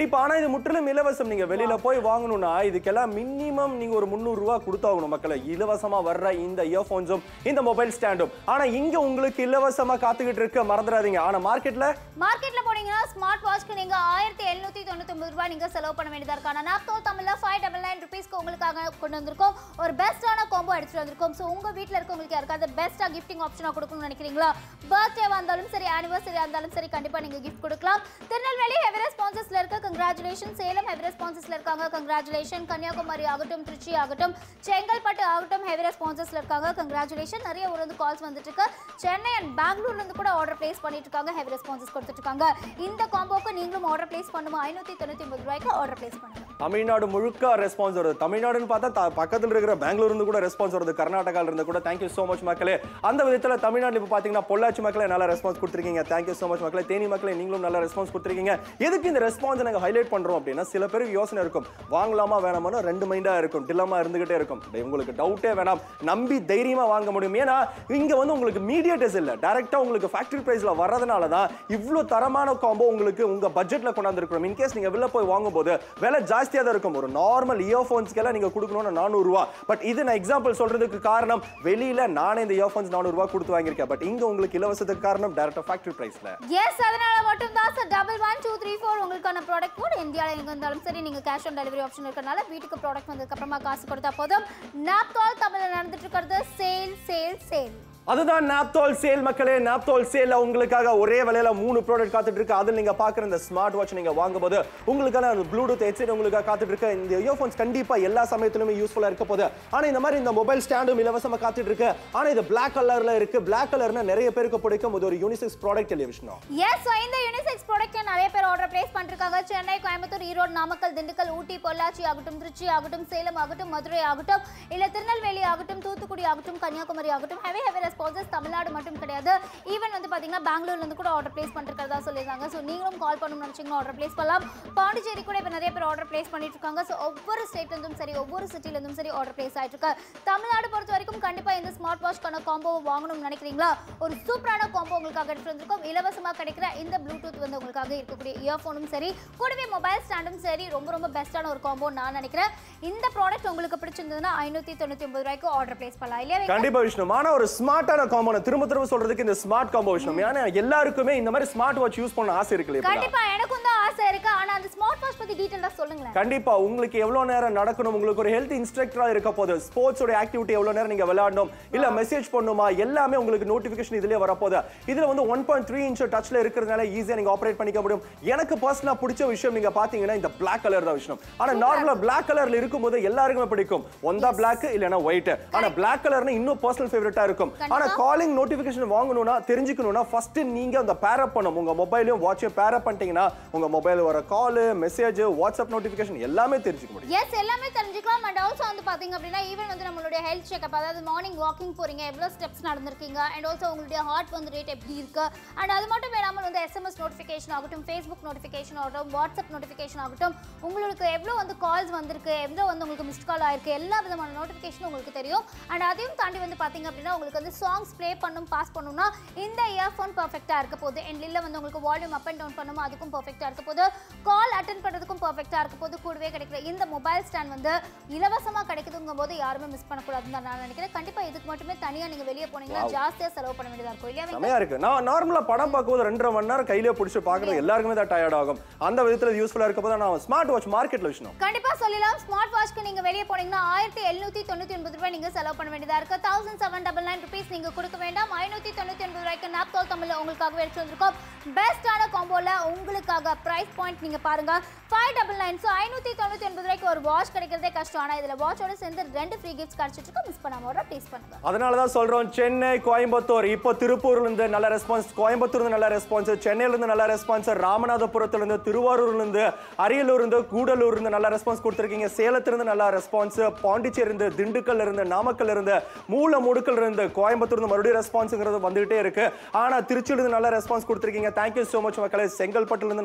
Speaker 1: கண்டிப்பா ஆனா இது முற்றிலும் இலவசம் நீங்க வெளியில போய் வாங்கணும்னா இதுக்கெல்லாம் மினிமம் நீங்க ஒரு முந்நூறு ரூபாய் கொடுத்தாகணும் மக்களை இலவசமா வர்ற இந்த இயர்போன்ஸும் இந்த மொபைல் ஸ்டாண்டும் ஆனா இங்க உங்களுக்கு இலவசமா காத்துக்கிட்டு இருக்க மறந்துடாதீங்க ஆனா மார்க்கெட்ல
Speaker 2: மார்க்கெட்ல போனீங்கன்னா ஸ்மார்ட் வாட்ச்க்கு நீங்க ஆயிரத்தி எழுநூத்தி தொண்ணூத்தி ஒன்பது ரூபாய் நீங்க செலவு பண்ண வேண்டியதா இருக்கு ஆனா நாப்தோ தமிழ்ல ஃபைவ் டபுள் நைன் ருபீஸ்க்கு உங்களுக்காக கொண்டு வந்திருக்கோம் ஒரு பெஸ்டான காம்போ எடுத்துட்டு வந்திருக்கோம் ஸோ உங்க வீட்ல இருக்கவங்களுக்கு யாருக்காவது பெஸ்டா கிஃப்டிங் ஆப்ஷனா கொடுக்கணும்னு நினைக்கிறீங்களா பர்த்டேவா இருந்தாலும் சரி ஆனிவர்சரி இருந்தாலும் சரி கண்டிப்பா நீங்க கிஃப்ட் கொடுக்கலாம் திருநெல்வேலி ஹெவி ரெஸ்பான்சஸ்ல இருக்க கங்க்ராச்சுலேஷன் சேலம் ஹெவி ரெஸ்பான்சஸ்ல இருக்காங்க கங்க்ராச்சுலேஷன் கன்னியாகுமரி ஆகட்டும் திருச்சி ஆகட்டும் செங்கல்பட்டு ஆகட்டும் ஹெவி ரெஸ்பான்சஸ்ல இருக்காங்க கங்க்ராச்சுலேஷன் நிறைய ஊர்ல இருந்து கால்ஸ் வந்துட்டு இருக்கு சென்னை அண்ட் பெங்களூர்ல இருந்து கூட ஆர்டர் பிளேஸ் பண்ணிட்டு இருக்காங்க ஹெவி ரெஸ்பான்சஸ் கொடுத்துட்டு இருக்காங்க இந்த காம்போக்கு நீங்களும் ஆர்டர் பிளேஸ் பண்ணுமா ஐநூத்தி தொண்ணூத்தி ஒன்பது ரூபாய்க்கு ஆர்டர் பிளேஸ் பண்ணுங்க
Speaker 1: தமிழ்நாடு முழுக்க ரெஸ்பான்ஸ் வருது தமிழ்நாடுன்னு பார்த்தா த- பக்கத்துல இருக்கிற பெங்களூர் இருந்து கூட ரெஸ்பான்ஸ் வருது கர்நாடகால இருந்து கூட தேங்க்யூ சோ மச் மக்களே அந்த விதத்துல தமிழ்நாட்டுல இப்போ பாத்தீங்கன்னா பொள்ளாச்சி மக்களே நல்ல ரெஸ்பான்ஸ் கொடுத்துருக்கீங்க தேங்க்யூ சோ மச் மக்களே தேனி மக்களே நீங்களும் நல்ல ரெஸ்பான்ஸ் கொடுத்துருக்கீங்க எதுக்கு இந்த ரெஸ்பான்ஸ் நாங்க ஹைலைட் பண்றோம் அப்படின்னா சில பேருக்கு யோசனை இருக்கும் வாங்கலாமா வேணாமான்னு ரெண்டு மைண்டா இருக்கும் டில்லமா இருந்துகிட்டே இருக்கும் டேய், உங்களுக்கு டவுட்டே வேணாம் நம்பி தைரியமா வாங்க முடியும் ஏன்னா இங்க வந்து உங்களுக்கு மீடியேட்டர்ஸ் இல்ல டைரக்டா உங்களுக்கு ஃபேக்டரி பிரைஸ்ல வர்றதுனால தான் இவ்ளோ தரமான காம்போ உங்களுக்கு உங்க பட்ஜெட்ல கொண்டாந்து இருக்கிறோம் இன்கேஸ் நீங்க வெளில போய் வாங்கும்போது விலை ஜாஸ்தியா தான் இருக்கும் ஒரு நார்மல் இயர்ஃபோன்ஸ்க்கெல்லாம் நீங்க கொடுக்கணும்னு நானூறு ரூபா பட் இது நான் எக்ஸாம்பிள் சொல்றதுக்கு காரணம் வெளியில நானே இந்த இயர்ஃபோன்ஸ் நானூறு ரூபா கொடுத்து வாங்கியிருக்கேன் பட் இங்க உங்களுக்கு இலவசத்துக்கு காரணம் டைரக்டா ஃபேக்டரி பிரைஸ்ல
Speaker 2: எஸ் அதனால மட்டும் தான் sir double one two three four உங்களுக்கான ப்ராடக்ட் கூட இந்தியாவில் எங்க இருந்தாலும் சரி நீங்க கேஷ் ஆன் டெலிவரி ஆப்ஷன் இருக்கறனால வீட்டுக்கு ப்ராடக்ட் வந்ததுக்கு அப்புறமா காசு கொடுத்தா போதும் நாப்தால் தமிழ்ல நடந்துட்டு இருக்கிறது சேல் சேல் சேல்
Speaker 1: அதுதான் நாப்தோல் சேல் மக்களே நாப்தோல் சேல்ல உங்களுக்காக ஒரே விலையில மூணு ப்ராடக்ட் காத்துட்டு இருக்கு அதில் நீங்க பாக்குற இந்த ஸ்மார்ட் வாட்ச் நீங்க வாங்கும்போது உங்களுக்கான அந்த ப்ளூடூத் ஹெட்செட் உங்களுக்காக காத்துட்டு இருக்கு இந்த இயர்ஃபோன்ஸ் கண்டிப்பா எல்லா சமயத்திலுமே யூஸ்ஃபுல்லா இருக்க போகுது ஆனா இந்த மாதிரி இந்த மொபைல் ஸ்டாண்டும் இலவசமா காத்துட்டு இருக்கு ஆனா இது Black கலர்ல இருக்கு Black கலர்னா நிறைய பேருக்கு பிடிக்கும் இது ஒரு unisex product television
Speaker 2: yes so இந்த யூனிசெக்ஸ் ப்ராடக்ட் நிறைய பேர் ஆர்டர் பிளேஸ் பண்ணிருக்காங்க சென்னை கோயம்புத்தூர் ஈரோடு நாமக்கல் திண்டுக்கல் ஊட்டி பொள்ளாச்சி ஆகட்டும் திருச்சி ஆகட்டும் சேலம் ஆகட்டும் மதுரை ஆகட்டும் இல்ல திருநெல்வேலி ஆகட்டும் தூத்துக்குடி ஆகட்டும் கன்னியாகுமரி ஆகட்டும் ஹெவி ஹெவி ரெஸ்பான்சஸ் தமிழ்நாடு மட்டும் கிடையாது ஈவன் வந்து பாத்தீங்கன்னா பெங்களூர்ல இருந்து கூட ஆர்டர் பிளேஸ் பண்ணிருக்கிறதா சொல்லியிருக்காங்க ஸோ நீங்களும் கால் பண்ணணும்னு நினைச்சீங்கன்னா ஆர்டர் பிளேஸ் பண்ணலாம் பாண்டிச்சேரி கூட இப்போ நிறைய பேர் ஆர்டர் பிளேஸ் பண்ணிட்டு இருக்காங்க ஸோ ஒவ்வொரு ஸ்டேட்ல இருந்தும் சரி ஒவ்வொரு சிட்டில இருந்தும் சரி ஆர்டர் பிளேஸ் ஆயிட்டு இருக்கு தமிழ்நாடு பொறுத்த வரைக்கும் கண்டிப்பா இந்த ஸ்மார்ட் வாட்ச்க்கான காம்போ வாங்கணும்னு நினைக்கிறீங்களா ஒரு சூப்பரான காம்போ உங்களுக்காக எடுத்து வந்திருக்கோம் இலவசமா கிடைக்கிற இந்த ப்ளூடூத் வந்து உங்களுக்காக இருக்கக்கூடிய இயர்ஃபோனும் சரி கூடவே மொபைல் ஸ்டாண்டும் சரி ரொம்ப ரொம்ப பெஸ்ட்டான ஒரு காம்போ நான் நினைக்கிறேன் இந்த ப்ராடக்ட் உங்களுக்கு பிடிச்சிருந்ததுன்னா ஐநூத்தி தொண்ணூத்தி ஒன்பது ரூபாய்க்கு ஆர்டர் பிளேஸ் பண்ணலாம் இல்லையா வெங்கட்?
Speaker 1: கண்டிப்பா விஷ்ணு ஆனா ஒரு ஸ்மார்ட்டான காம்போ நான் திரும்ப திரும்ப சொல்றதுக்கு இந்த ஸ்மார்ட் காம்போ விஷ்ணு ஏன்னா எல்லாருக்குமே இந்த மாதிரி ஸ்மார்ட் வாட்ச் யூஸ் பண்ண ஆசை இருக்கு இல்லையா
Speaker 2: கண்டிப்பா எனக்கும் தான் ஆசை இருக்கு ஆனா அந்த ஸ்மார்ட் வாட்ச் பத்தி டீட்டெயிலா சொல்லுங்களேன்
Speaker 1: கண்டிப்பா உங்களுக்கு எவ்வளவு நேரம் நடக்கணும் உங்களுக்கு ஒரு ஹெல்த் இன்ஸ்ட்ரக்டரா இருக்க போது ஸ்போர்ட்ஸோட ஆக்டிவிட்டி எவ்வளவு நேரம் நீங்க விளையாடணும் இல்ல மெசேஜ் பண்ணுமா எல்லாமே உங்களுக்கு நோட்டிபிகேஷன் இதுலயே வரப்போகுது இதுல வந்து ஒன் பாயிண்ட் த்ரீ இன்ச் டச்ல இருக்கிறதுனால ஈஸியா நீங்க ஆப்ரேட் பண்ணிக்க முடியும் எனக்கு பர்சனலா பிடிச்ச விஷயம் நீங்க பாத்தீங்கன்னா இந்த Black கலர் தான் விஷயம் ஆனா நார்மலா Black கலர்ல இருக்கும்போது எல்லாருக்குமே பிடிக்கும் ஒந்தா Black இல்லனா ஒயிட் ஆனா Black கலர்னா இன்னும் பர்சனல் ஃபேவரட்டா இருக்கும் ஆனா காலிங் நோட்டிபிகேஷன் வாங்கணும்னா தெரிஞ்சுக்கணும்னா ஃபர்ஸ்ட் நீங்க அந்த பேர் அப் பண்ணும் உங்க மொபைலையும் வாட்சையும் பேர் அப் பண்ணிட்டீங்கன்னா உங்க மொபைல் வர கால் மெசேஜ் வாட்ஸ்அப் நோட்டிபிகேஷன் எல்லாமே தெரிஞ்சுக்க முடியும்
Speaker 2: எஸ் எல்லாமே தெரிஞ்சுக்கலாம் அண்ட் ஆல்சோ வந்து பாத்தீங்க அப்படின்னா ஈவன் வந்து நம்மளுடைய ஹெல்த் செக்அப் அதாவது மார்னிங் வாக்கிங் போறீங்க எவ்வளவு ஸ்டெப்ஸ் நடந்திருக்கீங்க அண்ட் ஆல்சோ உங்களுடைய ஹார்ட் வந்து ரேட் எப்படி இருக்கு அண்ட் அது மட்டும் இல்லாமல் வந்து எஸ்எம்எஸ் நோட்டிஃபிகேஷன் ஆகட்டும் ஃபேஸ்புக் நோட்டிஃபிகேஷன் ஆகட்டும் வாட்ஸ்அப் நோட்டிஃபிகேஷன் ஆகட்டும் உங்களுக்கு எவ்வளோ வந்து கால்ஸ் வந்திருக்கு எவ்வளோ வந்து உங்களுக்கு மிஸ்ட் கால் ஆயிருக்கு எல்லா விதமான நோட்டிஃபிகேஷனும் உங்களுக்கு தெரியும் அண்ட் அதையும் தாண்டி வந்து பாத்தீங்க அப்படின்னா உங்களுக்கு வந்து சாங்ஸ் ப்ளே பண்ணும் பாஸ் பண்ணணும்னா இந்த இயர்ஃபோன் பர்ஃபெக்டாக இருக்க போகுது அண்ட் இல்லை வந்து உங்களுக்கு வால்யூம் அப் அண்ட் டவுன் பண்ணும் அதுக்கும் பர்ஃபெக்டாக இருக்க போகுது கால் அட்டன் பண்ணுறதுக்கும் பர்ஃபெக்டாக இருக்க போது கூடவே கிடைக்கிற இந்த மொபைல் ஸ்டாண்ட் வந்து இலவசமாக கிடைக்குதுங்கும் போது யாருமே மிஸ் பண்ணக்கூடாதுன்னு தான் நான் நினைக்கிறேன் கண்டிப்பாக இதுக்கு மட்டுமே தனியாக நீங்கள் வெளியே போனீங்கன்னா ஜாஸ்தியாக செலவு பண்ண வேண்டியதாக இருக்கும் இல்லையா வெங்கட்?
Speaker 1: செமையா இருக்கு நான் நார்மலா படம் பார்க்கும்போது ரெண்டரை மணி நேரம் கையிலே பிடிச்சி பார்க்கறது எல்லாருக்குமே தான் டயர்ட் ஆகும் அந்த விதத்துல யூஸ்ஃபுல்லா இருக்க போது நான் ஸ்மார்ட் வாட்ச் மார்க்கெட்ல விஷயம்
Speaker 2: கண்டிப்பா சொல்லலாம் ஸ்மார்ட் வாட்ச்க்கு நீங்க வெளியே போனீங்கன்னா ஆயிரத்தி எழுநூத்தி தொண்ணூத்தி ஒன்பது ரூபாய் நீங்க செலவு பண்ண வேண்டியதா இருக்கு thousand seven double nine rupees நீங்க கொடுக்க வேண்டாம் ஐநூத்தி தொண்ணூத்தி ஒன்பது ரூபாய்க்கு நாப்தோல் தமிழ்ல உங்களுக்காக எடுத்து வந்திருக்கோம் பெஸ்டான காம்போல உங்களுக்காக பிரைஸ் பாயிண்ட் நீங்க பாருங்க ஃபைவ் டபுள் நைன் ஸோ ஐநூத்தி தொண்ணூத்தி ஒன்பது ரூபாய்க்கு ஒரு வாட்ச் கிடைக்கிறதே கஷ்டம் ஆனா இதுல வாட்சோட சேர்ந்து ரெண்டு ஃப்ரீ கிஃப்ட்ஸ் கிடைச்சிட்டு இருக்கு மிஸ் பண்ணாம ஒரு ப்ளீஸ் பண்ணுங்க
Speaker 1: அதனால தான் சொல்றோம் சென்னை கோயம்புத்தூர் இப்போ திருப்பூர்ல இருந்து நல்ல ரெஸ்பான்ஸ் கோயம்புத்தூர்ல இருந்து நல்ல ரெஸ்பான்ஸ் சென்னையில இருந்து நல்ல ரெஸ்பான்ஸ் ராமநாதபுரத்துல இருந்து திருவாரூர்ல இருந்து அரியலூர் இருந்து கூடலூர் இருந்து நல்ல ரெஸ்பான்ஸ் கொடுத்துருக்கீங்க சேலத்துல இருந்து நல்ல ரெஸ்பான்ஸ் பாண்டிச்சேரி இருந்து திண்டுக்கல்ல இருந்து நாமக்கல்ல இருந்து மூல முடுக்கல் இருந்து கோயம்புத்தூர் இருந்து மறுபடியும் ரெஸ்பான்ஸ்ங்கிறது வந்துகிட்டே இருக்கு ஆனா திருச்சியில இருந்து நல்ல ரெஸ்பான்ஸ் கொடுத்துருக்கீங்க தேங்க்யூ so மச் மக்களே செங்கல்பட்டுல இருந்து நல்ல ரெஸ்பான்ஸ்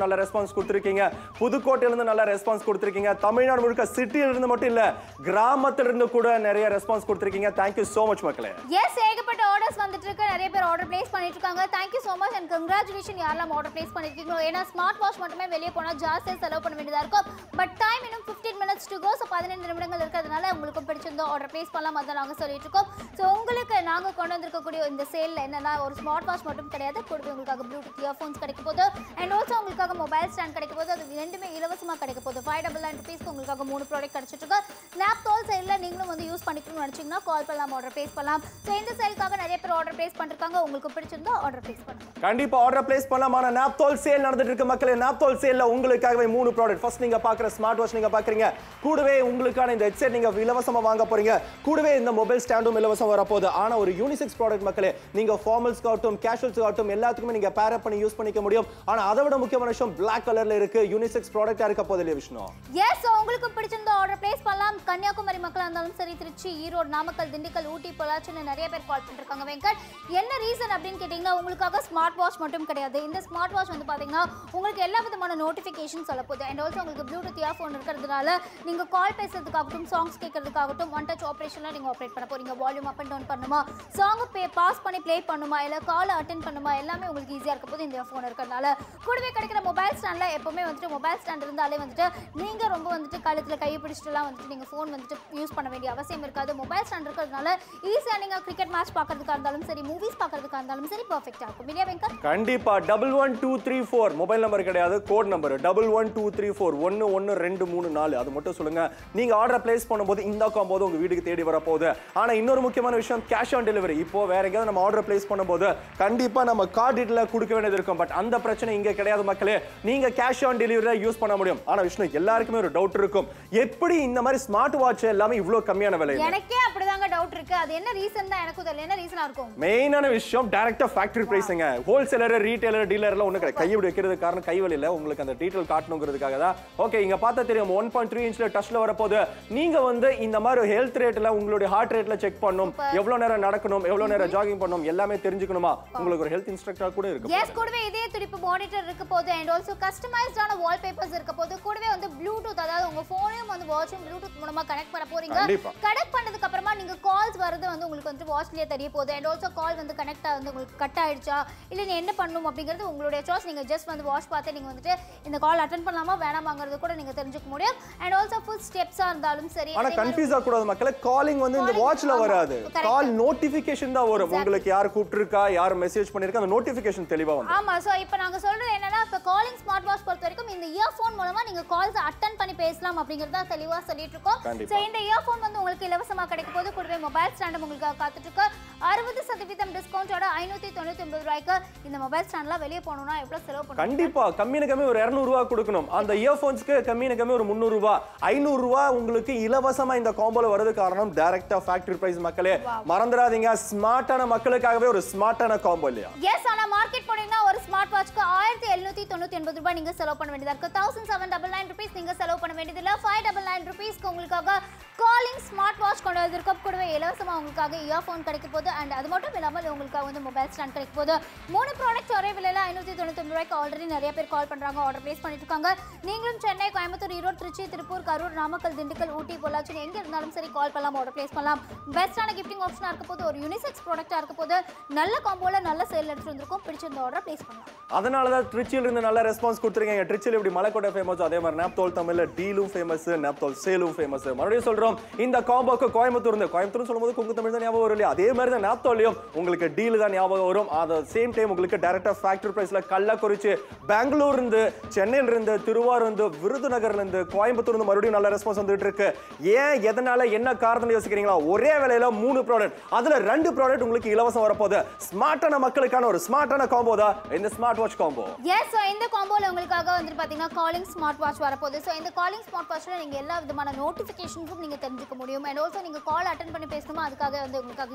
Speaker 1: ரெஸ்பான்ஸ் கொடுத்துருக்கீங்க புதுக்கோட்டையில இருந்து நல்ல ரெஸ்பான்ஸ் கொடுத்துருக்கீங்க தமிழ்நாடு முழுக்க சிட்டியில இருந்து மட்டும் இல்ல கிராமத்துல இருந்து கூட நிறைய ரெஸ்பான்ஸ் கொடுத்துருக்கீங்க தேங்க்யூ so மச் மக்களே
Speaker 2: எஸ் ஏகப்பட்ட ஆர்டர்ஸ் வந்துட்டு இருக்கு நிறைய பேர் ஆர்டர் பிளேஸ் பண்ணிட்டு இருக்காங்க thank you so much and congratulation யாரெல்லாம் ஆர்டர் பிளேஸ் பண்ணிருக்கீங்களோ ஏன்னா ஸ்மார்ட் வாட்ச் மட்டுமே வெளியே போனால் ஜாஸ்தியாக செலவு பண்ண வேண்டியதா இருக்கும் பட் டைம் இன்னும் fifteen minutes to go so பதினைந்து நிமிடங்கள் இருக்கிறதுனால உங்களுக்கு பிடிச்சிருந்தோ ஆர்டர் பிளேஸ் பண்ணலாம் அதான் நாங்கள் சொல்லிட்டு இருக்கோம் ஸோ உங்களுக்கு நாங்கள் கொண்டு வந்திருக்கக்கூடிய இந்த சேலில் என்னன்னா ஒரு ஸ்மார்ட் வாட்ச் மட்டும் கிடையாது கூடவே உங்களுக்காக ப்ளூடூத் இயர்ஃபோன்ஸ் கிடைக்க போகுது அண்ட் ஆல்சோ உங்களுக்காக மொபைல் ஸ்டாண்ட் கிடைக்க போகுது அது ரெண்டுமே இலவசமாக கிடைக்க போகுது ஃபைவ் டபுள் நைன் ருபீஸ்க்கு உங்களுக்காக மூணு ப்ராடக்ட் கிடைச்சிட்டு இருக்கு ஸ்னாப் தோல் சைடில் நீங்களும் வந்து யூஸ் பண்ணிக்கணும்னு நினச்சிங்கன்னா கால் பண்ணலாம் ஆர்டர் பிளேஸ் பண்ணலாம் ஸோ இந்த சேலுக்காக நிறைய பேர் ஆர்டர் பிளேஸ் பண்ணிருக்காங்க உங்களுக்கு பிடிச்சிருந்தா ஆர்டர் பிளேஸ் பண்ணுங்க
Speaker 1: கண்டிப்பா ஆர்டர் பிளேஸ் பண்ணலாம் ஆனா நாப்தோல் சேல் நடந்துட்டு இருக்கு மக்களே நாப்தோல் சேல்ல உங்களுக்காகவே மூணு ப்ராடக்ட் ஃபர்ஸ்ட் நீங்க பாக்குற ஸ்மார்ட் வாட்ச் நீங்க பாக்குறீங்க கூடவே உங்களுக்கான இந்த ஹெட்செட் நீங்க இலவசமா வாங்க போறீங்க கூடவே இந்த மொபைல் ஸ்டாண்டும் இலவசம் வரப்போகுது ஆனா ஒரு யூனிசெக்ஸ் ப்ராடக்ட் மக்களே நீங்க ஃபார்மல்ஸ்க்கு ஆகட்டும் கேஷுவல்ஸ் ஆகட்டும் எல்லாத்துக்குமே நீங்க பேர் பண்ணி யூஸ் பண்ணிக்க முடியும் ஆனா அதை விட முக்கியமான விஷயம் பிளாக் கலர்ல இருக்கு யூனிசெக்ஸ் ப்ராடக்ட்டா இருக்க போகுது இல்லையா விஷ்ணு
Speaker 2: எஸ் ஸோ உங்களுக்கு பிடிச்சிருந்தா ஆர்டர் பிளேஸ் பண்ணலாம் கன்னியாகுமரி மக்களாக இருந்தாலும் சரி திருச்சி ஈரோடு நாமக்கல் திண்டுக்கல் ஊட்டி பொள்ளாச்சின்னு நிறைய பேர் கால் பண்ணிருக்காங்க வெங்கட் என்ன ரீசன் அப்படின்னு கேட்டிங்கன்னா உங்களுக்காக ஸ்மார்ட் வாட்ச் மட்டும் கிடையாது இந்த ஸ்மார்ட் வாட்ச் வந்து பார்த்தீங்கன்னா உங்களுக்கு எல்லா விதமான நோட்டிஃபிகேஷன் சொல்ல போகுது அண்ட் ஆல்சோ உங்களுக்கு ப்ளூடூத் இயர்ஃபோன் இருக்கிறதுனால நீங்கள் கால் பேசுறதுக்காகட்டும் சாங்ஸ் கேட்கறதுக்காகட்டும் ஒன் டச் ஆப்ரேஷனில் நீங்கள் ஆப்ரேட் பண்ண போறீங்க வால்யூம் அப் அண்ட் டவுன் பண்ணுமா சாங் பே பாஸ் பண்ணி ப்ளே பண்ணுமா இல்லை கால் அட்டன் பண்ணுமா எல்லாமே உங்களுக்கு ஈஸியாக இருக்க போது இந்த இயர்ஃபோன் இருக்கிறதுனால கூடவே கிடைக்கிற மொபைல் ஸ்டாண்டில் எப்பவுமே வந்துட்டு மொபைல் ஸ்டாண்ட் இருந்தாலே வந்துட்டு நீங்கள் ரொம்ப வந்துட்டு கழுத்தில் கை பிடிச்சிட்டுலாம் வந்துட்டு நீங்கள் ஃபோன் வந்துட்டு யூஸ் பண்ண வேண்டிய அவசியம் இருக்காது மொபைல் ஸ்டாண்ட் இருக்கிறதுனால ஈஸியாக நீங்கள் கிரிக்கெட் மேட்ச் பார்க்கறதுக்கா இருந்தாலும் சரி மூவிஸ் பார்க்கறதுக்கா இருந்தாலும் சரி பர்ஃபெக்டாக இருக்கும் இல்லையா வெங்கட்
Speaker 1: கண்டிப்பா double one two three four mobile number கிடையாது code number double one two three four ஒன்று ஒன்று ரெண்டு மூணு நாலு அது மட்டும் சொல்லுங்க நீங்க ஆர்டர் பிளேஸ் பண்ணும்போது இந்த காம்போது உங்க வீட்டுக்கு தேடி வரப்போகுது ஆனா இன்னொரு முக்கியமான விஷயம் கேஷ் ஆன் டெலிவரி இப்போ வேற எங்கேயாவது நம்ம ஆர்டர் பிளேஸ் பண்ணும்போது கண்டிப்பா நம்ம கார்டு டீட்டெயில் கொடுக்க வேண்டியது இருக்கும் பட் அந்த பிரச்சனை இங்க கிடையாது மக்களே நீங்க கேஷ் ஆன் டெலிவரியில் யூஸ் பண்ண முடியும் ஆனா விஷ்ணு எல்லாருக்குமே ஒரு டவுட் இருக்கும் எப்படி இந்த மாதிரி ஸ்மார்ட் வாட்ச் எல்லாமே இவ்வளோ கம்மியான விலை
Speaker 2: எனக்கே அப்படிதாங்க டவுட் இருக்கு அது என்ன ரீசன் தான் எனக்கும் தெரியல என்ன ரீசனா இருக்கும்
Speaker 1: மெயினான விஷயம் டைரக்டா ஃபேக்டரி பிரைஸுங்க ஹோல்சேலர் ரீட்டைலர் டீலர்லாம் ஒண்ணு கிடையாது கையை வைக்கிறது காரணம் கை வலியில உங்களுக்கு அந்த டீட்டெயில் காட்டணுங்கிறதுக்காக தான் ஓகே இங்க பார்த்தா தெரியும் ஒன் பாயிண்ட் த்ரீ இன்ச்ல டச்ல வரப்போது நீங்க வந்து இந்த மாதிரி ஹெல்த் ரேட்ல உங்களுடைய ஹார்ட் ரேட்ல செக் பண்ணணும் எவ்வளவு நேரம் நடக்கணும் எவ்வளவு நேரம் ஜாகிங் பண்ணணும் எல்லாமே தெரிஞ்சுக்கணுமா உங்களுக்கு ஒரு ஹெல்த் இன்ஸ்ட்ரக்டர் கூட இருக்கு
Speaker 2: எஸ் கூடவே இதய துடிப்பு மானிட்டர் இருக்க போது அண்ட் ஆல்சோ கஸ்டமைஸ்டான வால்பேப்பர்ஸ் இருக்க போது கூடவே வந்து ப்ளூடூத் அதாவது உங்க போனையும் வந்து வாட்சும் ப்ளூடூத் மூலமா கனெக்ட் பண்ண போறீங்க
Speaker 1: கண்டிப்பா.
Speaker 2: கனெக்ட் பண்ணதுக்கு அப்புறமா நீங்க கால்ஸ் வரது வந்து உங்களுக்கு வந்து வாட்ச்லயே தெரிய போகுது அண்ட் ஆல்சோ கால் வந்து கனெக்ட் வந்து உங்களுக்கு கட் ஆயிடுச்சா இல்ல நீ என்ன பண்ணணும் அப்படிங்கிறது உங்களுடைய சாய்ஸ் நீங்க ஜஸ்ட் வந்து வாட்ச் பார்த்து நீங்க வந்துட்டு இந்த கால் அட்டன் பண்ணலாமா வேணாமாங்கிறது கூட நீங்க தெரிஞ்சுக்க முடியும் அண்ட் ஆல்சோ ஃபுல் ஸ்டெப்ஸா இருந்தாலும் சரி
Speaker 1: ஆனா
Speaker 2: அதே மாதிரி
Speaker 1: கன்ஃபியூஸ் ஆகக்கூடாது மக்களே காலிங் வந்து இந்த
Speaker 2: Calling,
Speaker 1: வாட்ச்ல
Speaker 2: ஆமா,
Speaker 1: வராது
Speaker 2: correct.
Speaker 1: கால் நோட்டிபிகேஷன் தான் வரும் உங்களுக்கு யார் கூப்பிட்டுருக்கா யார் மெசேஜ் பண்ணிருக்கா அந்த நோட்டிபிகேஷன் தெளிவா வந்து
Speaker 2: ஆமா சோ இப்போ நாங்க சொல்றது என்னன்னா இப்போ காலிங் ஸ்மார்ட் வாட்ச் பொறுத்த வரைக்கும் இந்த இயர்ஃபோன் மூலமா நீங்க கால்ஸ் அட்டன் பண்ணி பேசலாம் அப்படிங்கறத தெளிவா சொல்லிட்டு இருக்கோம்
Speaker 1: கண்டிப்பா.
Speaker 2: சோ இந்த இயர்ஃபோன் வந்து உங்களுக்கு இலவசமா கிடைக்க போது கூடவே மொபைல் ஸ்டாண்டும் உங்களுக்கு காத்துட்டு இருக்கு அறுபது சதவீதம் டிஸ்கவுண்டோட ஐநூத்தி தொண்ணூத்தி ஒன்பது ரூபாய்க்கு இந்த மொபைல் ஸ்டாண்ட்லாம் வெளியே போகணும்னா எவ்வளவு செலவு பண்ணுவோம்
Speaker 1: கண்டிப்பா கம்மியான கம்மி ஒரு 200 ரூபாய் கொடுக்கணும் அந்த இயர்போன்ஸ்க்கு கம்மியான கம்மி ஒரு 300 ரூபாய் 500 ரூபாய் உங்களுக்கு இலவசமா இந்த காம்போல வரது காரணம் டைரக்டா ஃபேக்டரி பிரைஸ் மக்களே மறந்துடாதீங்க ஸ்மார்ட்டான மக்களுக்காகவே ஒரு ஸ்மார்ட்டான காம்போ இல்லையா
Speaker 2: எஸ் ஆனா மார்க்கெட் போனீங்கன்னா ஒரு ஸ்மார்ட் வாட்ச்க்கு ஆயிரத்தி எழுநூத்தி தொண்ணூத்தி ஒன்பது ரூபாய் நீங்க செலவு பண்ண வேண்டியதா இருக்கு thousand seven double nine rupees நீங்க செலவு பண்ண வேண்டியது இல்ல ஃபைவ் டபுள் நைன் ருபீஸ்க்கு உங்களுக்காக காலிங் ஸ்மார்ட் வாட்ச் கொண்டு வந்திருக்கோம் கூடவே இலவசமா உங்களுக்காக இயர்ஃபோன் கிடைக்க போகுது அண்ட் அது மட்டும் இல்லாமல் உங்களுக்காக வந்து மொபைல் ஸ்டாண்ட் கிடைக்க போகுது மூணு ப்ராடக்ட் ஒரே விலையில ஐநூத்தி தொண்ணூத்தி ஒன்பது ரூபாய்க்கு ஆல்ரெடி நிறைய பேர் கால் பண்றாங்க ஆர்டர் பிளேஸ் பண்ணிட்டு இருக்காங்க நீங்களும் சென்னை கோயம்புத்தூர் ஈரோடு திருச்சி திருப்பூர் கரூர் நாமக்கல் திண்டுக்கல் ஊட்டி பொள்ளாச்சி எங்க இருந்தாலும் சரி கால் பண்ணலாம் ஆர்டர் பிளேஸ் பண்ணலாம் பெஸ்டான கிஃப்டிங் ஆப்ஷனா இருக்க போது ஒரு யூனிசெக்ஸ் ப்ராடக்ட்டா இருக்க போது நல்ல காம்போல நல்ல சேல் எடுத்து வந்திருக்கும் பிடிச்சிருந்த ஆர்டர் பிளேஸ் பண்ணலாம்
Speaker 1: அதனால தான் திருச்சியில இருந்து நல்ல ரெஸ்பான்ஸ் கொடுத்துருக்கீங்க திருச்சியில் இப்படி மலைக்கோட்டை ஃபேமஸ் அதே மாதிரி நாப்தோல் தமிழ்ல டீலும் ஃபேமஸ் நாப்தோல் சேலும் ஃபேமஸ் மறுபடியும் சொல்றோம் இந்த காம்போக்கு கோயம்புத்தூர் இருந்து கோயம்புத்தூர் சொல்லும்போது கொங்கு தமிழ் தான் ஞாபகம் வரும் இல்லையா அதே மாதிரி தான் நாப்தோலையும் உங்களுக்கு டீல் தான் ஞாபகம் வரும் அது சேம் டைம் உங்களுக்கு டேரக்டா ஃபேக்டரி பிரைஸ்ல கள்ளக்குறிச்சி பெங்களூர் இருந்து சென்னையில இருந்து திருவாரூர் இருந்து விருதுநகர்ல இருந்து கோயம்புத்தூர் இருந்து மறுபடியும் நல்ல ரெஸ்பான்ஸ் வந்துட்டு இருக்கு ஏன் எதனால என்ன காரணம் யோசிக்கிறீங்களா ஒரே விலையில மூணு ப்ராடக்ட் அதுல ரெண்டு ப்ராடக்ட் உங்களுக்கு இலவசம் வரப்போகுது ஸ்மார்ட்டான மக்களுக்கான ஒரு ஸ்மார்ட்டான காம்போ தான் இந்த smart watch combo
Speaker 2: yes so இந்த காம்போல உங்களுக்காக வந்துட்டு பார்த்தீங்கன்னா காலிங் ஸ்மார்ட் வாட்ச் வரப்போகுது ஸோ இந்த காலிங் ஸ்மார்ட் வாட்ச்ல நீங்கள் எல்லா விதமான நோட்டிஃபிகேஷன்ஸும் நீங்கள் தெரிஞ்சுக்க முடியும் அண்ட் ஆல்சோ நீங்கள் கால் அட்டன் பண்ணி பேசணுமா அதுக்காக வந்து உங்களுக்காக இயர்ஃபோன் இருக்க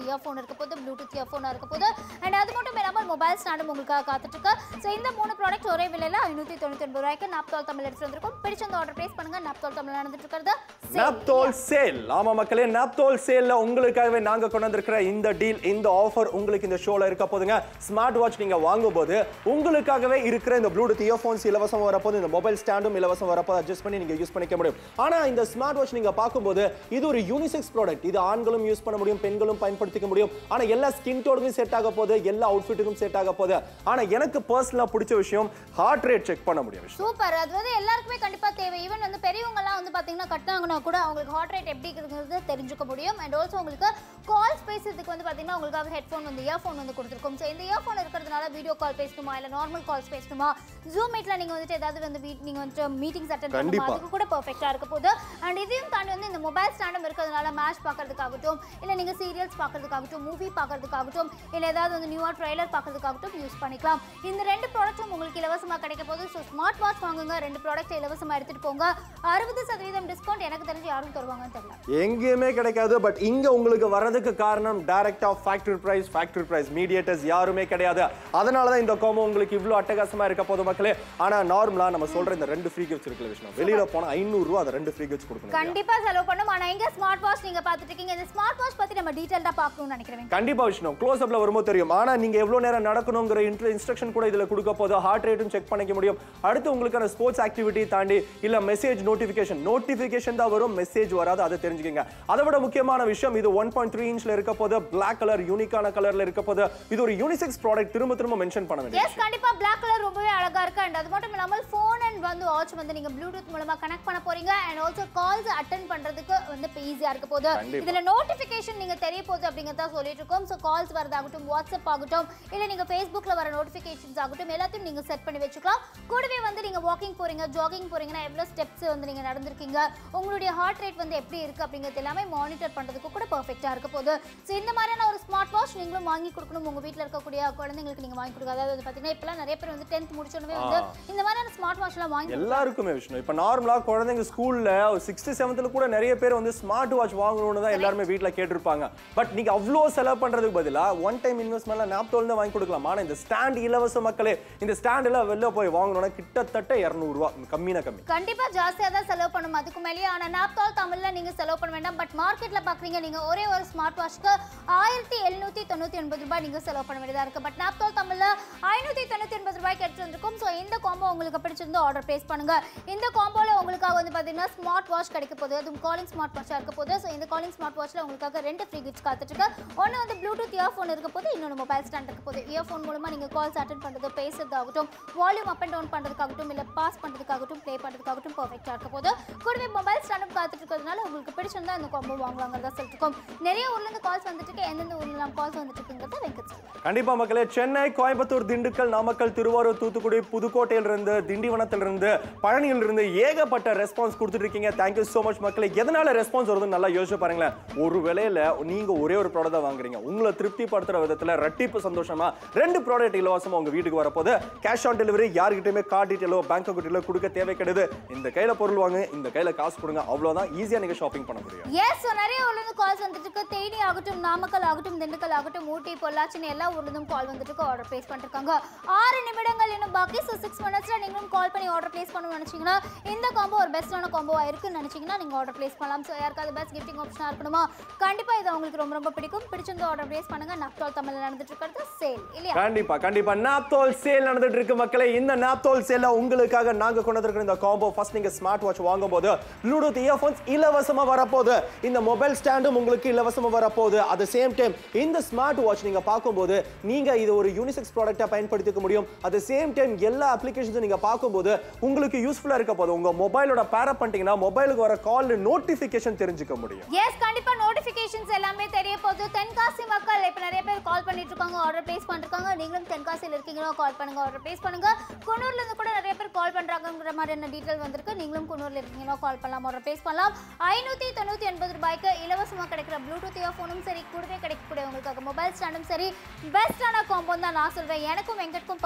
Speaker 2: இருக்க போது ப்ளூடூத் இயர்ஃபோனாக இருக்க போது அண்ட் அது மட்டும் இல்லாமல் மொபைல் ஸ்டாண்டும் உங்களுக்காக காத்துட்டு இருக்கு ஸோ இந்த மூணு ப்ராடக்ட் ஒரே விலையில் ஐநூற்றி தொண்ணூற்றி ஒன்பது ரூபாய்க்கு நாப்தால் தமிழ் எடுத்து வந்திருக்கும் பிடிச்சவங்க ஆர்டர் பிளேஸ் பண்ணுங்க நாப்தால் தமிழ் நடந்துட்டு இருக்கிறது sale.
Speaker 1: நாப்தோல் சேல் ஆமா மக்களே நாப்தோல் சேல்ல உங்களுக்காகவே நாங்க கொண்டு வந்திருக்கிற இந்த டீல் இந்த ஆஃபர் உங்களுக்கு இந்த ஷோல இருக்க போதுங்க ஸ்மார்ட் வாட்ச் நீங்க வாங்கும்போது உங்களுக்காகவே இருக்கிற இந்த ப்ளூடூத் இயர்ஃபோன்ஸ் இலவசம் வரப்போது இந்த மொபைல் ஸ்டாண்டும் இலவசம் வரப்போது அட்ஜஸ்ட் பண்ணி நீங்க யூஸ் பண்ணிக்க முடியும் ஆனா இந்த ஸ்மார்ட் வாட்ச் நீங்க பார்க்கும்போது இது ஒரு யூனிசெக்ஸ் ப்ராடக்ட் இது ஆண்களும் யூஸ் பண்ண முடியும் பெண்களும் பயன்படுத்திக்க முடியும் ஆனா எல்லா ஸ்கின் டோனுக்கும் செட் ஆக போகுது எல்லா அவுட்ஃபிட்டுக்கும் செட் ஆக போகுது ஆனா எனக்கு பர்சனலா பிடிச்ச விஷயம் ஹார்ட் ரேட் செக் பண்ண முடியும் விஷயம்
Speaker 2: சூப்பர் அது வந்து எல்லாருக்குமே கண்டிப்பா தேவை ஈவன் வந்து பெரியவங்கலாம் வந்து பாத்தீங்கன்னா கட்டினாங்கன்னா கூட அவங்களுக்கு ஹார்ட் ரேட் எப்படி இருக்குங்கிறது தெரிஞ்சுக்க முடியும் அண்ட் ஆல்சோ உங்களுக்கு கால்ஸ் பேசுறதுக்கு வந்து பாத்தீங்கன்னா உங்களுக்காக ஹெட்ஃபோன் வந்து இயர்ஃபோன் வந்து கொடுத்துருக்கும் ஸோ இந்த இயர்ஃபோன் இருக்கிறதுனால வீடியோ கால் பேசணுமா இல்ல நார்மல் கால்ஸ் பேசணுமா ஜூம் மீட்ல நீங்க வந்துட்டு ஏதாவது வந்து வீட் நீங்க வந்துட்டு மீட்டிங்ஸ் அட்டன் பண்ணணுமா
Speaker 1: கண்டிப்பா.
Speaker 2: அதுக்கு கூட பெர்ஃபெக்ட்டா இருக்க போகுது அண்ட் இதையும் தாண்டி வந்து இந்த மொபைல் ஸ்டாண்டும் இருக்கிறதுனால மேட்ச் பார்க்கறதுக்காகட்டும் இல்ல நீங்க சீரியல்ஸ் பார்க்கறதுக்காகட்டும் மூவி பார்க்கறதுக்காகட்டும் இல்ல ஏதாவது வந்து நியூவா ட்ரைலர் பார்க்கறதுக்காகட்டும் யூஸ் பண்ணிக்கலாம் இந்த ரெண்டு ப்ராடக்ட்டும் உங்களுக்கு இலவசமா கிடைக்க போகுது ஸோ ஸ்மார்ட் வாட்ச் வாங்குங்க ரெண்டு ப்ராடக்ட் இலவசமா எடுத்துட்டு போங்க அறுபது சதவீதம் டிஸ்கவுண்ட் எனக்கு தெரிஞ்சு யாரும் தருவாங்கன்னு தெரியல
Speaker 1: எங்கேயுமே கிடைக்காது பட் இங்க உங்களுக்கு வர்றதுக்கு காரணம் direct of factory price factory price mediators யாருமே கிடையாது அதனால தான் இந்த கோமோ உங்களுக்கு இவ்வளோ அட்டகாசமா இருக்க போது மக்களே ஆனா நார்மலா நம்ம சொல்ற இந்த ரெண்டு ஃப்ரீ கிஃப்ட்ஸ் இருக்குல்ல விஷயம் வெளியில போனா ஐநூறு ரூபா அந்த ரெண்டு ஃப்ரீ கிஃப்ட்ஸ் கொடுக்கணும்
Speaker 2: கண்டிப்பா செலவு பண்ணும் ஆனா எங்க ஸ்மார்ட் வாட்ச் நீங்க பார்த்துட்டு இருக்கீங்க இந்த ஸ்மார்ட் வாட்ச் பத்தி நம்ம டீடைல்டா பார்க்கணும்னு நினைக்கிறேன்
Speaker 1: கண்டிப்பா விஷயம் க்ளோஸ் அப்ல வரும்போது தெரியும் ஆனா நீங்க எவ்வளவு நேரம் நடக்கணுங்கிற இன்ஸ்ட்ரக்ஷன் கூட இதுல கொடுக்க போது ஹார்ட் ரேட்டும் செக் பண்ணிக்க முடியும் அடுத்து உங்களுக்கான ஸ்போர்ட்ஸ் ஆக்டிவிட்டி தாண்டி இல்ல மெசேஜ் நோட்டிபிகேஷன் நோட்டிபிகேஷன் தான் வரும் மெசேஜ் வராது அதை தெரிஞ்சுக்கங்க அதை விட முக்கியமான விஷயம் இது ஒன் பாயிண்ட் த்ரீ இன்ச்ல இருக்க போது பிளாக் கலர் யூனிக்கான கலர்ல இருக்க போது இது ஒரு யூனிசெக்ஸ் ப்ராடக்ட் திரும்ப திரும்ப மென்ஷன் பண்ண வேண்டிய
Speaker 2: எஸ் கண்டிப்பா பிளாக் கலர் ரொம்பவே அழகா இருக்கு அண்ட் அது மட்டும் இல்லாமல் ஃபோன் அண்ட் வந்து வாட்ச் வந்து நீங்க ப்ளூடூத் மூலமா கனெக்ட் பண்ண போறீங்க அண்ட் ஆல்சோ கால்ஸ் அட்டன் பண்றதுக்கு வந்து இப்போ ஈஸியா இருக்க போகுது
Speaker 1: கண்டிப்பா.
Speaker 2: இதுல நோட்டிபிகேஷன் நீங்க தெரிய போகுது அப்படிங்கறத சொல்லிட்டு இருக்கோம் ஸோ கால்ஸ் வரதாகட்டும் வாட்ஸ்அப் ஆகட்டும் இல்ல நீங்க ஃபேஸ்புக்ல வர நோட்டிபிகேஷன்ஸ் ஆகட்டும் எல்லாத்தையும் நீங்க செட் பண்ணி வச்சுக்கலாம் கூடவே வந்து நீங்க வாக்கிங் போறீங்க ஜாகிங் போறீங்கன்னா எவ்வளவு ஸ்டெப்ஸ் வந்து நீங்க நடந்திருக்கீங்க உங்களுடைய ஹார்ட் ரேட் வந்து எப்படி இருக்கு அப்படிங்கிறது எல்லாமே மானிட்டர் பண்றதுக்கு கூட பெர்ஃபெக்ட்டா இருக்க போகுது ஸோ இந்த மாதிரியான ஒரு ஸ்மார்ட் வாட்ச் நீங்களும் வாங்கி கொடுக்கணும் உங்க வீட்ல இருக்கக்கூடிய குழந்தைங்களுக்கு நீங்க வாங்கி கொடுக்க அதாவது வந்து பாத்தீங்கன்னா இப்பெல்லாம் நிறைய பேர் வந்து டென்த் முடிச்சோடனே வந்து இந்த மாதிரியான ஸ்மார்ட் வாட்ச்லாம் வாங்கி
Speaker 1: எல்லாருக்குமே விஷயம் இப்போ நார்மலா குழந்தைங்க ஸ்கூல்ல சிக்ஸ்த் செவன்த்ல கூட நிறைய பேர் வந்து ஸ்மார்ட் வாட்ச் வாங்கணும்னு தான் எல்லாருமே வீட்ல கேட்டிருப்பாங்க பட் நீங்க அவ்வளோ செலவு பண்றதுக்கு பதிலா ஒன் டைம் இன்வெஸ்ட்மெண்ட்ல நாப்தோல் தான் வாங்கி கொடுக்கலாம் ஆனா இந்த ஸ்டாண்ட் இலவச மக்களே இந்த ஸ்டாண்ட் எல்லாம் வெளில போய் வாங்கணும்னா கிட்டத்தட்ட இரநூறுவா கம்மினா கம்மி
Speaker 2: கண்டிப்பா ஜாஸ்தியா தான் செலவு பண்ணணும் அதுக்கு மேலேயே ஆனா நாப்தால் தமிழ்ல நீங்க செலவு பண்ண வேண்டாம் பட் மார்க்கெட்ல பாக்குறீங்க நீங்க ஒரே ஒரு ஸ்மார்ட் வாட்ச்க்கு ஆயிரத்தி எழுநூத்தி தொண்ணூத்தி ஒன்பது ரூபாய் நீங்க செலவு பண்ண வேண்டியதா இருக்கு பட் நாப்தால் தமிழ்ல ஐநூத்தி தொண்ணூத்தி ஒன்பது ரூபாய்க்கு எடுத்து வந்திருக்கும் ஸோ இந்த காம்போ உங்களுக்கு பிடிச்சிருந்தா ஆர்டர் பிளேஸ் பண்ணுங்க இந்த காம்போல உங்களுக்காக வந்து பாத்தீங்கன்னா ஸ்மார்ட் வாட்ச் கிடைக்க போகுது அதுவும் காலிங் ஸ்மார்ட் வாட்சா இருக்க போகுது ஸோ இந்த காலிங் ஸ்மார்ட் வாட்ச்ல உங்களுக்காக ரெண்டு ஃப்ரீ கிஃப்ட்ஸ் காத்துட்டு இருக்கு ஒன்று வந்து ப்ளூடூத் இயர்ஃபோன் இருக்க போது இன்னொன்று மொபைல் ஸ்டாண்ட் இருக்க போது இயர்ஃபோன் மூலமா நீங்க கால்ஸ் அட்டன் பண்றது பேசுறதாகட்டும் வால்யூம் அப் அண்ட் டவுன் பண்றதுக்காகட்டும் இல்ல பாஸ் பண்றதுக்காகட்டும் ப்ளே பண்றதுக்காகட்டும் பர்ஃபெக்டா இருக்க போது கூடவே மொபைல் ஸ்டாண்டும் காத்துட்டு இருக்கிறதுனால உங்களுக்கு பிடிச்சிருந்தா இந்த காம்போ வாங்குவாங்கிறதா சொல்லிட்டு இருக்கோம் நிறைய ஊர்ல இருந்து கால்ஸ் வந்துட்டு இருக்கு எந்தெந்த ஊர்ல நம்ம கால்ஸ் வந்துட்டு இருக்குங்கிறத வெங்கட் சொல்லுவாங்க
Speaker 1: கண்டிப்பா மக்களே சென்னை கோயம்புத்தூர் திண்டுக்கல் நாமக்கல் திருவாரூர் தூத்துக்குடி புதுக்கோட்டையில இருந்து திண்டிவனத்துல இருந்து பழனியில இருந்து ஏகப்பட்ட ரெஸ்பான்ஸ் கொடுத்துட்டு இருக்கீங்க தேங்க்யூ so மச் மக்களே எதனால ரெஸ்பான்ஸ் வருதுன்னு நல்லா யோசிச்சு பாருங்களேன் ஒரு விலையில நீங்க ஒரே ஒரு ப்ராடக்ட் தான் வாங்குறீங்க உங்களை திருப்திப்படுத்துற விதத்துல ரெட்டிப்பு சந்தோஷமா ரெண்டு ப்ராடக்ட் இலவசமா உங்க வீட்டுக்கு வரப்போது கேஷ் ஆன் டெலிவரி யார்கிட்டயுமே கார்டு டீட்டெயிலோ பேங்க் டீட்டெயிலோ கொடுக்க தேவை கிடையாது இந்த கையில பொருள் வாங்க இந்த கையில காசு கொடுங்க அவ்வளவுதான் ஈஸியா நீங்க ஷாப்பிங் பண்ண முடியும்
Speaker 2: எஸ் ஸோ நிறைய ஊர்ல இருந்து கால்ஸ் வந்துட்டு இருக்கு தேனி ஆகட்டும் நாமக்கல் ஆகட்டும் திண்டுக்கல் ஆகட்டும் ஊட்டி பொள்ளாச்சின்னு எல்லா ஊர்ல இருந்தும் கால் வந்துட்டு இருக்கு ஆர்டர் பிளேஸ் பண்ணிருக்காங்க ஆறு நிமிடங்கள் இன்னும் பாக்கி ஸோ சிக்ஸ் மினிட்ஸ்ல நீங்களும் கால் பண்ணி ஆர்டர் பிளேஸ் பண்ணணும்னு நினைச்சீங்கன்னா இந்த காம்போ ஒரு பெஸ்டான காம்போவா இருக்குன்னு நினைச்சீங்கன்னா நீங்க ஆர்டர் பிளேஸ் பண்ணலாம் ஸோ யாருக்காவது பெஸ்ட் கிஃப்டிங் ஆப்ஷனா இருக்கணுமா கண்டிப்பா இது உங்களுக்கு ரொம்ப ரொம்ப பிடிக்கும் பிடிச்சிருந்த ஆர்டர் பிளேஸ் பண்ணுங்க நப்டால் தமிழ்ல நடந்துட்டு இருக்கிறது சேல் இல்லையா
Speaker 1: கண்டிப்பா கண்டிப்பா நாப்தோல் சேல் நடந்துட்டு இருக்கு மக்களே இந்த நாப்தோல் சேல்ல உங்களுக்காக நாங்க கொண்டு வந்திருக்கிற இந்த காம்போ ஃபர்ஸ்ட் நீங்க ஸ்மார்ட் வாட்ச் வாங்கும்போது ப்ளூடூத் இயர்ஃபோன்ஸ் இலவசமா வரப்போகுது இந்த மொபைல் ஸ்டாண்டும் உங்களுக்கு இலவசமா வரப்போகுது அட் சேம் டைம் இந்த ஸ்மார்ட் வாட்ச் நீங்க பார்க்கும்போது நீங்க இது ஒரு யூனிசெக்ஸ் ப்ராடக்ட்டா பயன்படுத்திக்க முடியும் அட் சேம் டைம் எல்லா அப்ளிகேஷன்ஸும் நீங்க பார்க்கும்போது உங்களுக்கு யூஸ்ஃபுல்லா இருக்க போது உங்க மொபைலோட பேர பண்ணிட்டீங்கன்னா மொபைலுக்கு வர கால் நோட்டிஃபிகேஷன் தெரிஞ்சுக்க முடியும்
Speaker 2: எஸ் கண்டிப்பா நோட்டிபிகேஷன்ஸ் எல்லாமே தெரிய போகுது தென்காசி மக்கள் இப்போ நிறைய பேர் கால் பண்ணிட்டு இருக்காங்க ஆர்டர் பிளேஸ் பண்ணிருக்காங்க நீங்களும் தென்காசியில் இருக்கீங்களோ கால் பண்ணுங்க ஆர்டர் பிளேஸ் பண்ணுங்க குன்னூர்ல இருந்து கூட நிறைய பேர் கால் பண்றாங்கங்கிற மாதிரியான டீட்டெயில் வந்திருக்கு நீங்களும் குன்னூர்ல இருக்கீங்களோ கால் பண்ணலாம் ஆர்டர் பிளேஸ் பண்ணலாம் ஐநூத்தி தொண்ணூத்தி எண்பது ரூபாய்க்கு இலவசமா கிடைக்கிற ப்ளூடூத் இயர்ஃபோனும் சரி கூடவே கிடைக்கக்கூடிய உங்களுக்காக மொபைல் ஸ்டாண்டும் சரி பெஸ்டான காம்போ தான் நான் சொல்றேன் எனக்கும் வெங்கட்க்கும் பர்சனலாக இந்த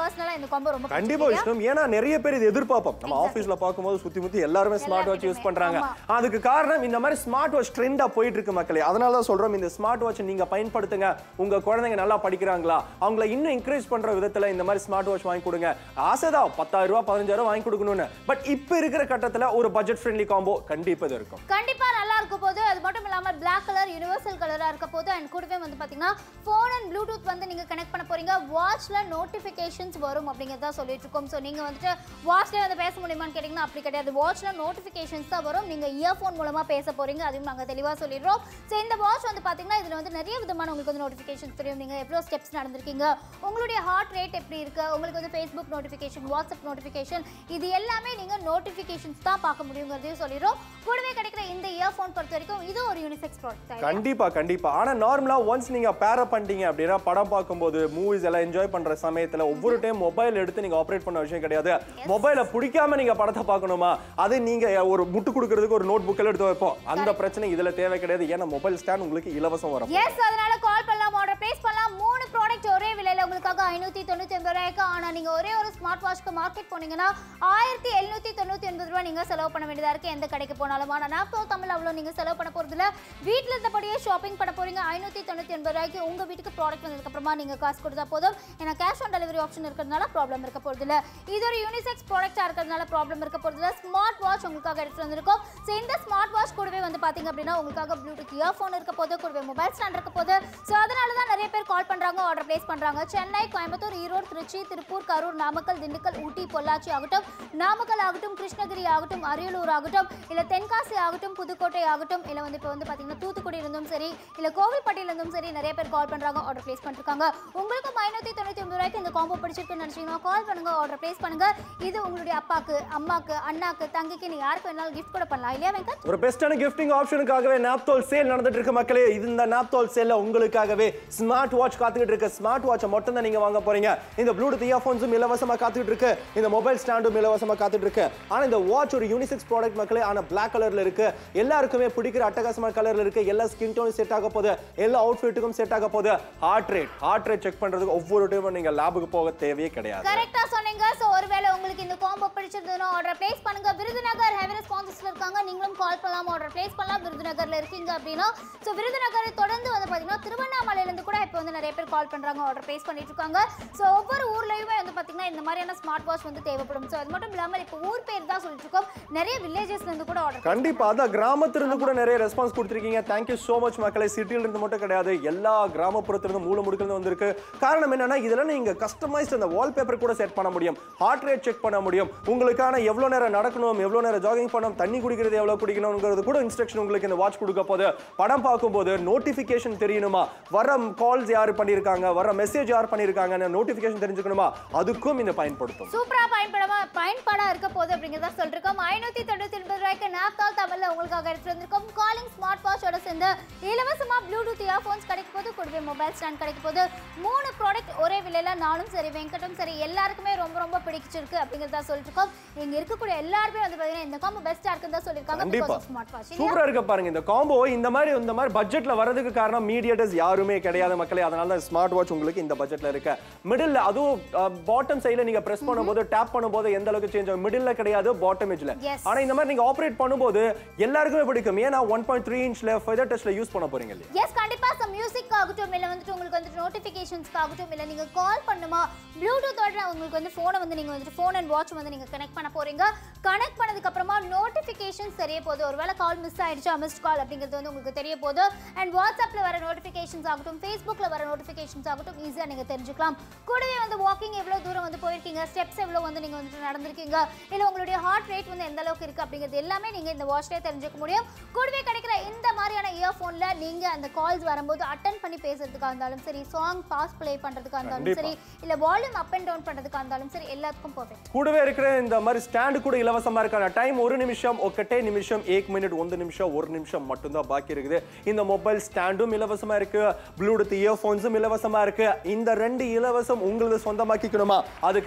Speaker 2: இந்த காம்போ ரொம்ப
Speaker 1: கண்டிப்பா
Speaker 2: பிடிச்சிருக்கு
Speaker 1: விஷ்ணு ஏன்னா நிறைய பேர் இது எதிர்பார்ப்போம் நம்ம ஆபீஸ்ல பார்க்கும்போது சுத்தி முத்தி எல்லாருமே ஸ்மார்ட் வாட்ச் யூஸ் பண்றாங்க
Speaker 2: ஆமா.
Speaker 1: அதுக்கு காரணம் இந்த மாதிரி ஸ்மார்ட் வாட்ச் ட்ரெண்டா போயிட்டு இருக்கு மக்களே அதனால தான் சொல்றோம் இந்த ஸ்மார்ட் வாட்ச் நீங்க பயன்படுத்துங்க உங்க குழந்தைங்க நல்லா படிக்கிறாங்களா அவங்கள இன்னும் என்கரேஜ் பண்ற விதத்துல இந்த மாதிரி ஸ்மார்ட் வாட்ச் வாங்கி கொடுங்க ஆசைதான் பத்தாயிரம் ரூபாய் பதினஞ்சாயிரம் வாங்கி கொடுக்கணும்னு பட் இப்ப இருக்கிற கட்டத்துல ஒரு பட்ஜெட் ஃப்ரெண்ட்லி காம்போ கண்டிப்பா இது இருக்கும்
Speaker 2: கண்டிப்பா நல்லா இருக்க போது அது மட்டும் இல்லாம பிளாக் கலர் யுனிவர்சல் கலரா இருக்க போது அண்ட் கூடவே வந்து பாத்தீங்கன்னா ஃபோன் அண்ட் ப்ளூடூத் வந்து நீங்க கனெக்ட் பண்ண போறீங்க வாட்ச்ல நோட்டிபிகேஷன்ஸ் வரும் அப்படிங்கறத சொல்லிட்டு இருக்கோம் ஸோ நீங்க வந்துட்டு வாட்ச்ல வந்து பேச முடியுமான்னு கேட்டீங்கன்னா அப்படி கிடையாது வாட்ச்ல நோட்டிபிகேஷன்ஸ் தான் வரும் நீங்க இயர்ஃபோன் மூலமா பேச போறீங்க அதையும் நாங்க தெளிவா சொல்லிடுறோம் ஸோ இந்த வாட்ச் வந்து பாத்தீங்கன்னா இதுல வந்து நிறைய விதமான உங்களுக்கு வந்து நோட்டிபிகேஷன்ஸ் தெரியும் நீங்க எவ்வளவு ஸ்டெப்ஸ் நடந்திருக்கீங்க உங்களுடைய ஹார்ட் ரேட் எப்படி இருக்கு உங்களுக்கு வந்து ஃபேஸ்புக் நோட்டிஃபிகேஷன் வாட்ஸ்அப் நோட்டிஃபிகேஷன் இது எல்லாமே நீங்க நோட்டிஃபிகேஷன்ஸ் தான் பார்க்க முடியுங்கிறதையும் சொல்லிடுறோம் கூடவே கிடைக்கிற இந்த இயர்ஃபோன் பொறுத்த வரைக்கும் இது ஒரு யூனிசெக்ஸ் ப்ராடக்ட்
Speaker 1: கண்டிப்பா கண்டிப்பா ஆனா நார்மலா ஒன்ஸ் நீங்க பேர பண்ணிட்டீங்க அப்படின்னா படம் பார்க்கும்போது மூவிஸ் எல்லாம் என்ஜாய் பண்ற சமயத்துல ஒவ்வொரு டைம் மொபைல் எடுத்து நீங்க ஆப்ரேட் பண்ண விஷயம் கிடையாது மொபைலை பிடிக்காம நீங்க படத்தை பார்க்கணுமா அது நீங்க ஒரு முட்டு கொடுக்கறதுக்கு ஒரு நோட் புக்கில் எடுத்து வைப்போம் அந்த பிரச்சனை இதுல தேவை கிடையாது ஏன்னா மொபைல் ஸ்டாண்ட் உங்களுக்கு இலவசம் வரும்
Speaker 2: எஸ் அதனால கால் பண்ணலாம் ஆர்டர் பிளேஸ் பண்ணலாம் மூணு ப்ராடக்ட் ஒரே விலையில உங்களுக்காக ஐநூத்தி தொண்ணூத்தி ஒன்பது ரூபாய்க்கு ஆனா நீங்க ஒரே ஒரு ஸ்மார்ட் வாட்ச்க்கு மார்க்கெட் போனீங்கன்னா ஆயிரத்தி எழுநூத்தி தொண்ணூத்தி ஒன்பது ரூபாய் நீங்க செலவு பண்ண வேண்டியதா இருக்கு எந்த கடைக்கு போனாலும் ஆனா நாப்தோ தமிழ் அவ்வளவு நீங்க செலவு பண்ண போறது இல்ல வீட்ல இருந்தபடியே ஷாப்பிங் பண்ண போறீங்க ஐநூத்தி தொண்ணூத்தி ஒன்பது ரூபாய்க்கு உங்க வீட்டுக்கு ப்ராடக்ட் வந்ததுக்கு அப்புறமா நீங்க காசு கொடுத்தா போதும் ஏன்னா கேஷ் ஆன் டெலிவரி ஆப்ஷன் இருக்கிறதுனால ப்ராப்ளம் இருக்க போறது இல்ல இது ஒரு யூனிசெக்ஸ் ப்ராடக்டா இருக்கிறதுனால ப்ராப்ளம் இருக்க போறது இல்ல ஸ்மார்ட் வாட்ச் உங்களுக்காக எடுத்து வந்திருக்கோம் ஸோ இந்த ஸ்மார்ட் வாட்ச் கூடவே வந்து பாத்தீங்க அப்படின்னா உங்களுக்காக ப்ளூடூத் இயர்ஃபோன் இருக்க போது கூடவே மொபைல் ஸ்டாண்ட் இருக்க போது ஸோ அதனால தான் நிறைய பேர் கால் பண்றாங்க ஆர்டர் பிளேஸ் பண்றாங்க சென்னை கோயம்புத்தூர் ஈரோடு திருச்சி திருப்பூர் கரூர் நாமக்கல் திண்டுக்கல் ஊட்டி பொள்ளாச்சி ஆகட்டும் நாமக்கல் ஆகட்டும் கிருஷ்ணகிரி ஆகட்டும் அரியலூர் ஆகட்டும் இல்ல தென்காசி ஆகட்டும் புதுக்கோட்டை ஆகட்டும் இல்ல வந்து இப்போ வந்து பாத்தீங்கன்னா தூத்துக்குடி இருந்தும் சரி இல்ல கோவில்பட்டியில இருந்தும் சரி நிறைய பேர் கால் பண்றாங்க ஆர்டர் பிளேஸ் பண்ணிருக்காங்க உங்களுக்கும் ஐநூத்தி தொண்ணூத்தி ஒன்பது ரூபாய்க்கு இந்த காம்போ பிடிச்சிருக்குன்னு நினைச்சீங்கன்னா கால் பண்ணுங்க ஆர்டர் பிளேஸ் பண்ணுங்க இது உங்களுடைய அப்பாக்கு அம்மாக்கு அண்ணாக்கு தங்கிக்கு நீ யாருக்கு வேணாலும் கிஃப்ட் கூட பண்ணலாம் இல்லையா வெங்கட்
Speaker 1: ஒரு பெஸ்டான கிஃப்டிங் ஆப்ஷனுக்காகவே நாப்தோல் சேல் நடந்துட்டு இருக்கு மக்களே இது இந்த நாப்தோல் சேல்ல உங்களுக்காகவே ஸ்மார்ட் வாட்ச் காத்துக்கிட்டு இருக்கு ஸ்மார்ட் வாட்சை மட்டும் தான் நீங்க வாங்க போறீங்க இந்த ப்ளூடூத் இயர்ஃபோன்ஸும் இலவசமா காத்துக்கிட்டு இருக்கு இந்த மொபைல் ஸ்டாண்டும் இலவசமா காத்துட்டு இருக்கு ஆனா இந்த வாட்ச் ஒரு யூனிசெக்ஸ் ப்ராடக்ட் மக்களே ஆனா Black கலர்ல இருக்கு எல்லாருக்குமே பிடிக்கிற அட்டகாசமான கலர்ல இருக்கு எல்லா ஸ்கின் டோன் செட் ஆக போகுது எல்லா அவுட்ஃபிட்டுக்கும் செட் ஆக போகுது heart rate heart rate check பண்றதுக்கு ஒவ்வொரு டைமும் நீங்க லேபுக்கு போக தேவையே கிடையாது
Speaker 2: கரெக்டா சொன்னீங்க சோ ஒருவேளை உங்களுக்கு இந்த காம்போ பிடிச்சிருந்ததுன்னா ஆர்டர் பிளேஸ் பண்ணுங்க விருதுநகர் ஹெவி ரெஸ்பான்சஸ்ல இருக்காங்க நீங்களும் கால் பண்ணலாம் ஆர்டர் பிளேஸ் பண்ணலாம் விருதுநகர்ல இருக்கீங்க அப்படின்னா சோ விருதுநகரை தொடர்ந்து வந்து பாத்தீங்கன்னா திருவண்ணாமலையில இருந்து கூட இப்போ வந்து நிறைய பேர் கால் பண்றாங்க ஆர்டர் பிளேஸ் பண்ணிட்டு இருக்காங்க சோ ஒவ்வொரு ஊர்லயுமே வந்து பாத்தீங்கன்னா இந்த மாதிரியான ஸ்மார்ட் வாட்ச் வந்து தேவைப்படும் சோ அது மட்டும் இல்லாம இப்போ ஊர் பேர் தான் சொல்லிட்டு இருக்கோம் நிறைய வில்லேஜஸ்ல இருந்து கூட ஆர்டர்
Speaker 1: கண்டிப்பா அதான் கிராமத்துல இருந்து கூட நிறைய ரெஸ்பான்ஸ் கொடுத்துருக்கீங்க தேங்க்யூ so மச் மக்களை சிட்டில இருந்து மட்டும் கிடையாது எல்லா கிராமப்புறத்துல இருந்து மூல முடுக்கில இருந்து வந்திருக்கு காரணம் என்னன்னா இதெல்லாம் நீங்க கஸ்டமைஸ்ட் அந்த வால்பேப்பர் கூட செட் பண்ண முடியும் ஹார்ட் ரேட் செக் பண்ண முடியும் உங்களுக்கான எவ்வளவு நேரம் நடக்கணும் எவ்வளவு நேரம் ஜாகிங் பண்ணணும் தண்ணி குடிக்கிறது எவ்வளவு குடிக்கணுங்கிறது கூட இன்ஸ்ட்ரக்ஷன் உங்களுக்கு இந்த வாட்ச் கொடுக்க போது படம் பார்க்கும்போது நோட்டிபிகேஷன் தெரியணுமா வர கால்ஸ் யார் பண்ணிருக்காங்க வர மெசேஜ் யார் பண்ணிருக்காங்க நோட்டிபிகேஷன் தெரிஞ்சுக்கணுமா அதுக்கும் இந்த பயன்படுத்தும்
Speaker 2: சூப்பரா பயன்படமா பயன்படா இருக்க போகுது அப்படிங்கிறத சொல்லிருக்கோம் ஐநூத்தி தொண்ணூத்தி ஒன்பது ரூபாய்க்கு நாப்தால் தமிழ்ல உங்களுக்காக எடுத்து வந்திருக்கோம் காலிங் ஸ்மார்ட் வாட்சோட சேர்ந்து இலவசமா ப்ளூடூத் இயர்ஃபோன்ஸ் கிடைக்க போது கூடவே மொபைல் ஸ்டாண்ட் கிடைக்க போது மூணு ப்ராடக்ட் ஒரே விலையில நானும் சரி வெங்கட்டும் சரி எல்லாருக்குமே ரொம்ப ரொம்ப பிடிச்சிருக்கு அப்படிங்கிறத சொல்லிட்டு இருக்கோம் இங்க இருக்கக்கூடிய எல்லாருமே வந்து பாத்தீங்கன்னா இந்த காம்போ பெஸ்டா இருக்குன்னு தான் சொல்லிருக்காங்க
Speaker 1: கண்டிப்பா
Speaker 2: ஸ்மார்ட் வாட்ச்
Speaker 1: சூப்பரா இருக்க பாருங்க இந்த காம்போ இந்த மாதிரி இந்த மாதிரி பட்ஜெட்ல வரதுக்கு காரணம் மீடியேட்டர்ஸ் யாருமே கிடையாது மக்களே அதனால தான் ஸ்மார்ட் வாட்ச் உங்களுக்கு இந்த பட்ஜெட்ல இருக்கு மிடில் அதுவும் பாட்டம் சைடுல நீங்க பிரஸ் பண்ணும்போது டேப் பண்ணும்போது எந்த அளவுக்கு சேஞ்ச் ஆகும் மிடில்ல கிடையாது பாட்டம் எஜ்ல
Speaker 2: Yes.
Speaker 1: ஆனா இந்த மாதிரி நீங்க ஆபரேட் பண்ணும்போது எல்லாருக்குமே பிடிக்கும் ஏன்னா ஒன் பாயிண்ட் த்ரீ இன்ச்ல ஃபெதர் டச்ல யூஸ் பண்ண போறீங்க இல்லையா
Speaker 2: எஸ் கண்டிப்பா சம் மியூசிக் ஆகட்டும் இல்ல வந்துட்டு உங்களுக்கு வந்துட்டு நோட்டிபிகேஷன்ஸ்க்கு ஆகட்டும் இல்ல நீங்க கால் பண்ணுமா ப்ளூடூத்தோட உங்களுக்கு வந்து போனை வந்து நீங்க வந்துட்டு ஃபோன் அண்ட் வாட்ச் வந்து நீங்க கனெக்ட் பண்ண போறீங்க கனெக்ட் பண்ணதுக்கு அப்புறமா நோட்டிபிகேஷன்ஸ் தெரிய போகுது ஒருவேளை கால் மிஸ் ஆயிடுச்சு மிஸ்ட் கால் அப்படிங்கிறது வந்து உங்களுக்கு தெரிய போகுது அண்ட் வாட்ஸ்அப்ல வர நோட்டிபிகேஷன்ஸ் ஆகட்டும் ஃபேஸ்புக்ல வர நோட்டிபிகேஷன்ஸ் ஆகட்டும் ஈஸியா நீங்க தெரிஞ்சுக்கலாம் கூடவே வந்து வாக்கிங் எவ்வளவு தூரம் வந்து போயிருக்கீங்க ஸ்டெப்ஸ் எவ்வளவு வந்து நீங்க வந்துட்டு நடந்திருக்கீங்க இல்ல உங்களுடைய ஹார்ட் ரேட் வந்து எந்த அளவுக்கு இருக்கு அப்படிங்கிறது எல்லாமே நீங்க இந்த வாட்ச்லயே தெரிஞ்சுக்க முடியும் கூடவே கிடைக்கிற இந்த மாதிரியான இயர்ஃபோன்ல நீங்க அந்த கால்ஸ் வரும்போது அட்டன் பண்ணி பேசுறதுக்கா இருந்தாலும் சரி சாங் பாஸ் ப்ளே பண்றதுக்கா இருந்தாலும்
Speaker 1: கண்டிப்பா.
Speaker 2: சரி இல்ல வால்யூம் அப் அண்ட் டவுன் பண்றதுக்கா இருந்தாலும் சரி எல்லாத்துக்கும் பர்ஃபெக்ட்
Speaker 1: கூடவே இருக்கிற இந்த மாதிரி ஸ்டாண்டு கூட இலவசமா இருக்கான டைம் ஒரு நிமிஷம் ஒக்கட்டே நிமிஷம் ஏக் மினிட் ಒಂದು நிமிஷம் ஒரு நிமிஷம் மட்டும்தான் பாக்கி இருக்குது இந்த மொபைல் ஸ்டாண்டும் இலவசமா இருக்கு ப்ளூடூத் இயர்ஃபோன்ஸும் இலவசமா இருக்கு இந்த ரெண்டு இலவசம் உங்களது சொந்தமாக்கிக்கணுமா அதுக்கு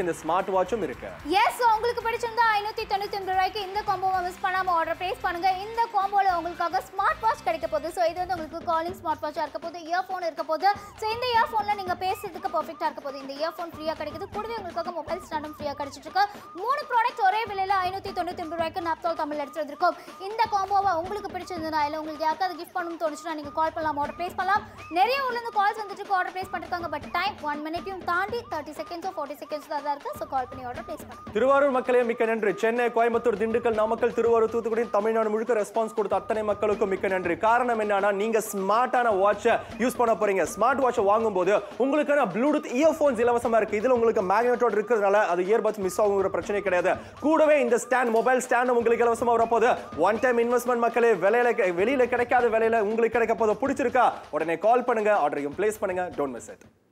Speaker 1: இந்த ஸ்மார்ட் வாட்சும் இருக்கு
Speaker 2: எஸ் உங்களுக்கு பிடிச்சிருந்தா ஐநூத்தி தொண்ணூத்தி ஒன்பது ரூபாய்க்கு இந்த காம்போவை மிஸ் பண்ணாம ஆர்டர் பிளேஸ் பண்ணுங்க இந்த காம்போல உங்களுக்காக ஸ்மார்ட் வாட்ச் கிடைக்க போகுது ஸோ இது வந்து உங்களுக்கு காலிங் ஸ்மார்ட் வாட்சா இருக்க போகுது இயர்ஃபோன் இருக்க போகுது ஸோ இந்த இயர்ஃபோன்ல நீங்க பேசுறதுக்கு பர்ஃபெக்டா இருக்க போகுது இந்த இயர்ஃபோன் ஃப்ரீயா கிடைக்குது கூடவே உங்களுக்காக மொபைல் ஸ்டாண்டும் ஃப்ரீயா கிடைச்சிட்டு இருக்கு மூணு ப்ராடக்ட் ஒரே விலையில ஐநூத்தி தொண்ணூத்தி ஒன்பது ரூபாய்க்கு நாப்தால் தமிழ் எடுத்து வந்திருக்கோம் இந்த காம்போவை உங்களுக்கு பிடிச்சிருந்தா இல்லை உங்களுக்கு யாருக்காவது கிஃப்ட் பண்ணணும்னு தோணுச்சுன்னா நீங்க கால் பண்ணலாம் ஆர்டர் பிளேஸ் பண்ணலாம் நிறைய ஊர்ல இருந்து கால்ஸ் வந்துட்டு ஆர்டர் பிளேஸ் பண்ணிருக்காங்க பட் டைம் ஒன் மினிட்டையும் தாண்டி தேர்ட்டி செகண்ட்ஸோ ஃபார்ட்டி செகண்ட்ஸ் தான் இருக்கு ஸோ கால் பண்ணி ஆர்டர் பிளேஸ் பண்ணுங்க
Speaker 1: திருவாரூர் மக்களே மிக்க நன்றி சென்னை கோயம்புத்தூர் திண்டுக்கல் நாமக்கல் திருவாரூர் தூத்துக்குடி தமிழ்நாடு முழுக்க ரெஸ்பான்ஸ் கொடுத்த அத்தனை மக்களுக்கும் மிக்க நன்றி காரணம் என்னன்னா நீங்க ஸ்மார்ட்டான வாட்சை யூஸ் பண்ண போறீங்க ஸ்மார்ட் வாட்சை வாங்கும்போது உங்களுக்கான ப்ளூடூத் இயர்ஃபோன்ஸ் இலவசமா இருக்கு இதுல உங்களுக்கு மேக்னெட்டோட இருக்கிறதுனால அது இயர்பட்ஸ் மிஸ் ஆகுங்கிற பிரச்சனை கிடையாது கூடவே இந்த ஸ்டாண்ட் மொபைல் ஸ்டாண்ட் உங்களுக்கு இலவசமா வரப்போகுது ஒன் டைம் இன்வெஸ்ட்மெண்ட் மக்களே விலையில வெளியில கிடைக்காத விலையில உங்களுக்கு கிடைக்க போது பிடிச்சிருக்கா உடனே கால் பண்ணுங்க ஆர்டரையும் பிளேஸ் பண்ணுங்க டோன்ட் மிஸ் இட்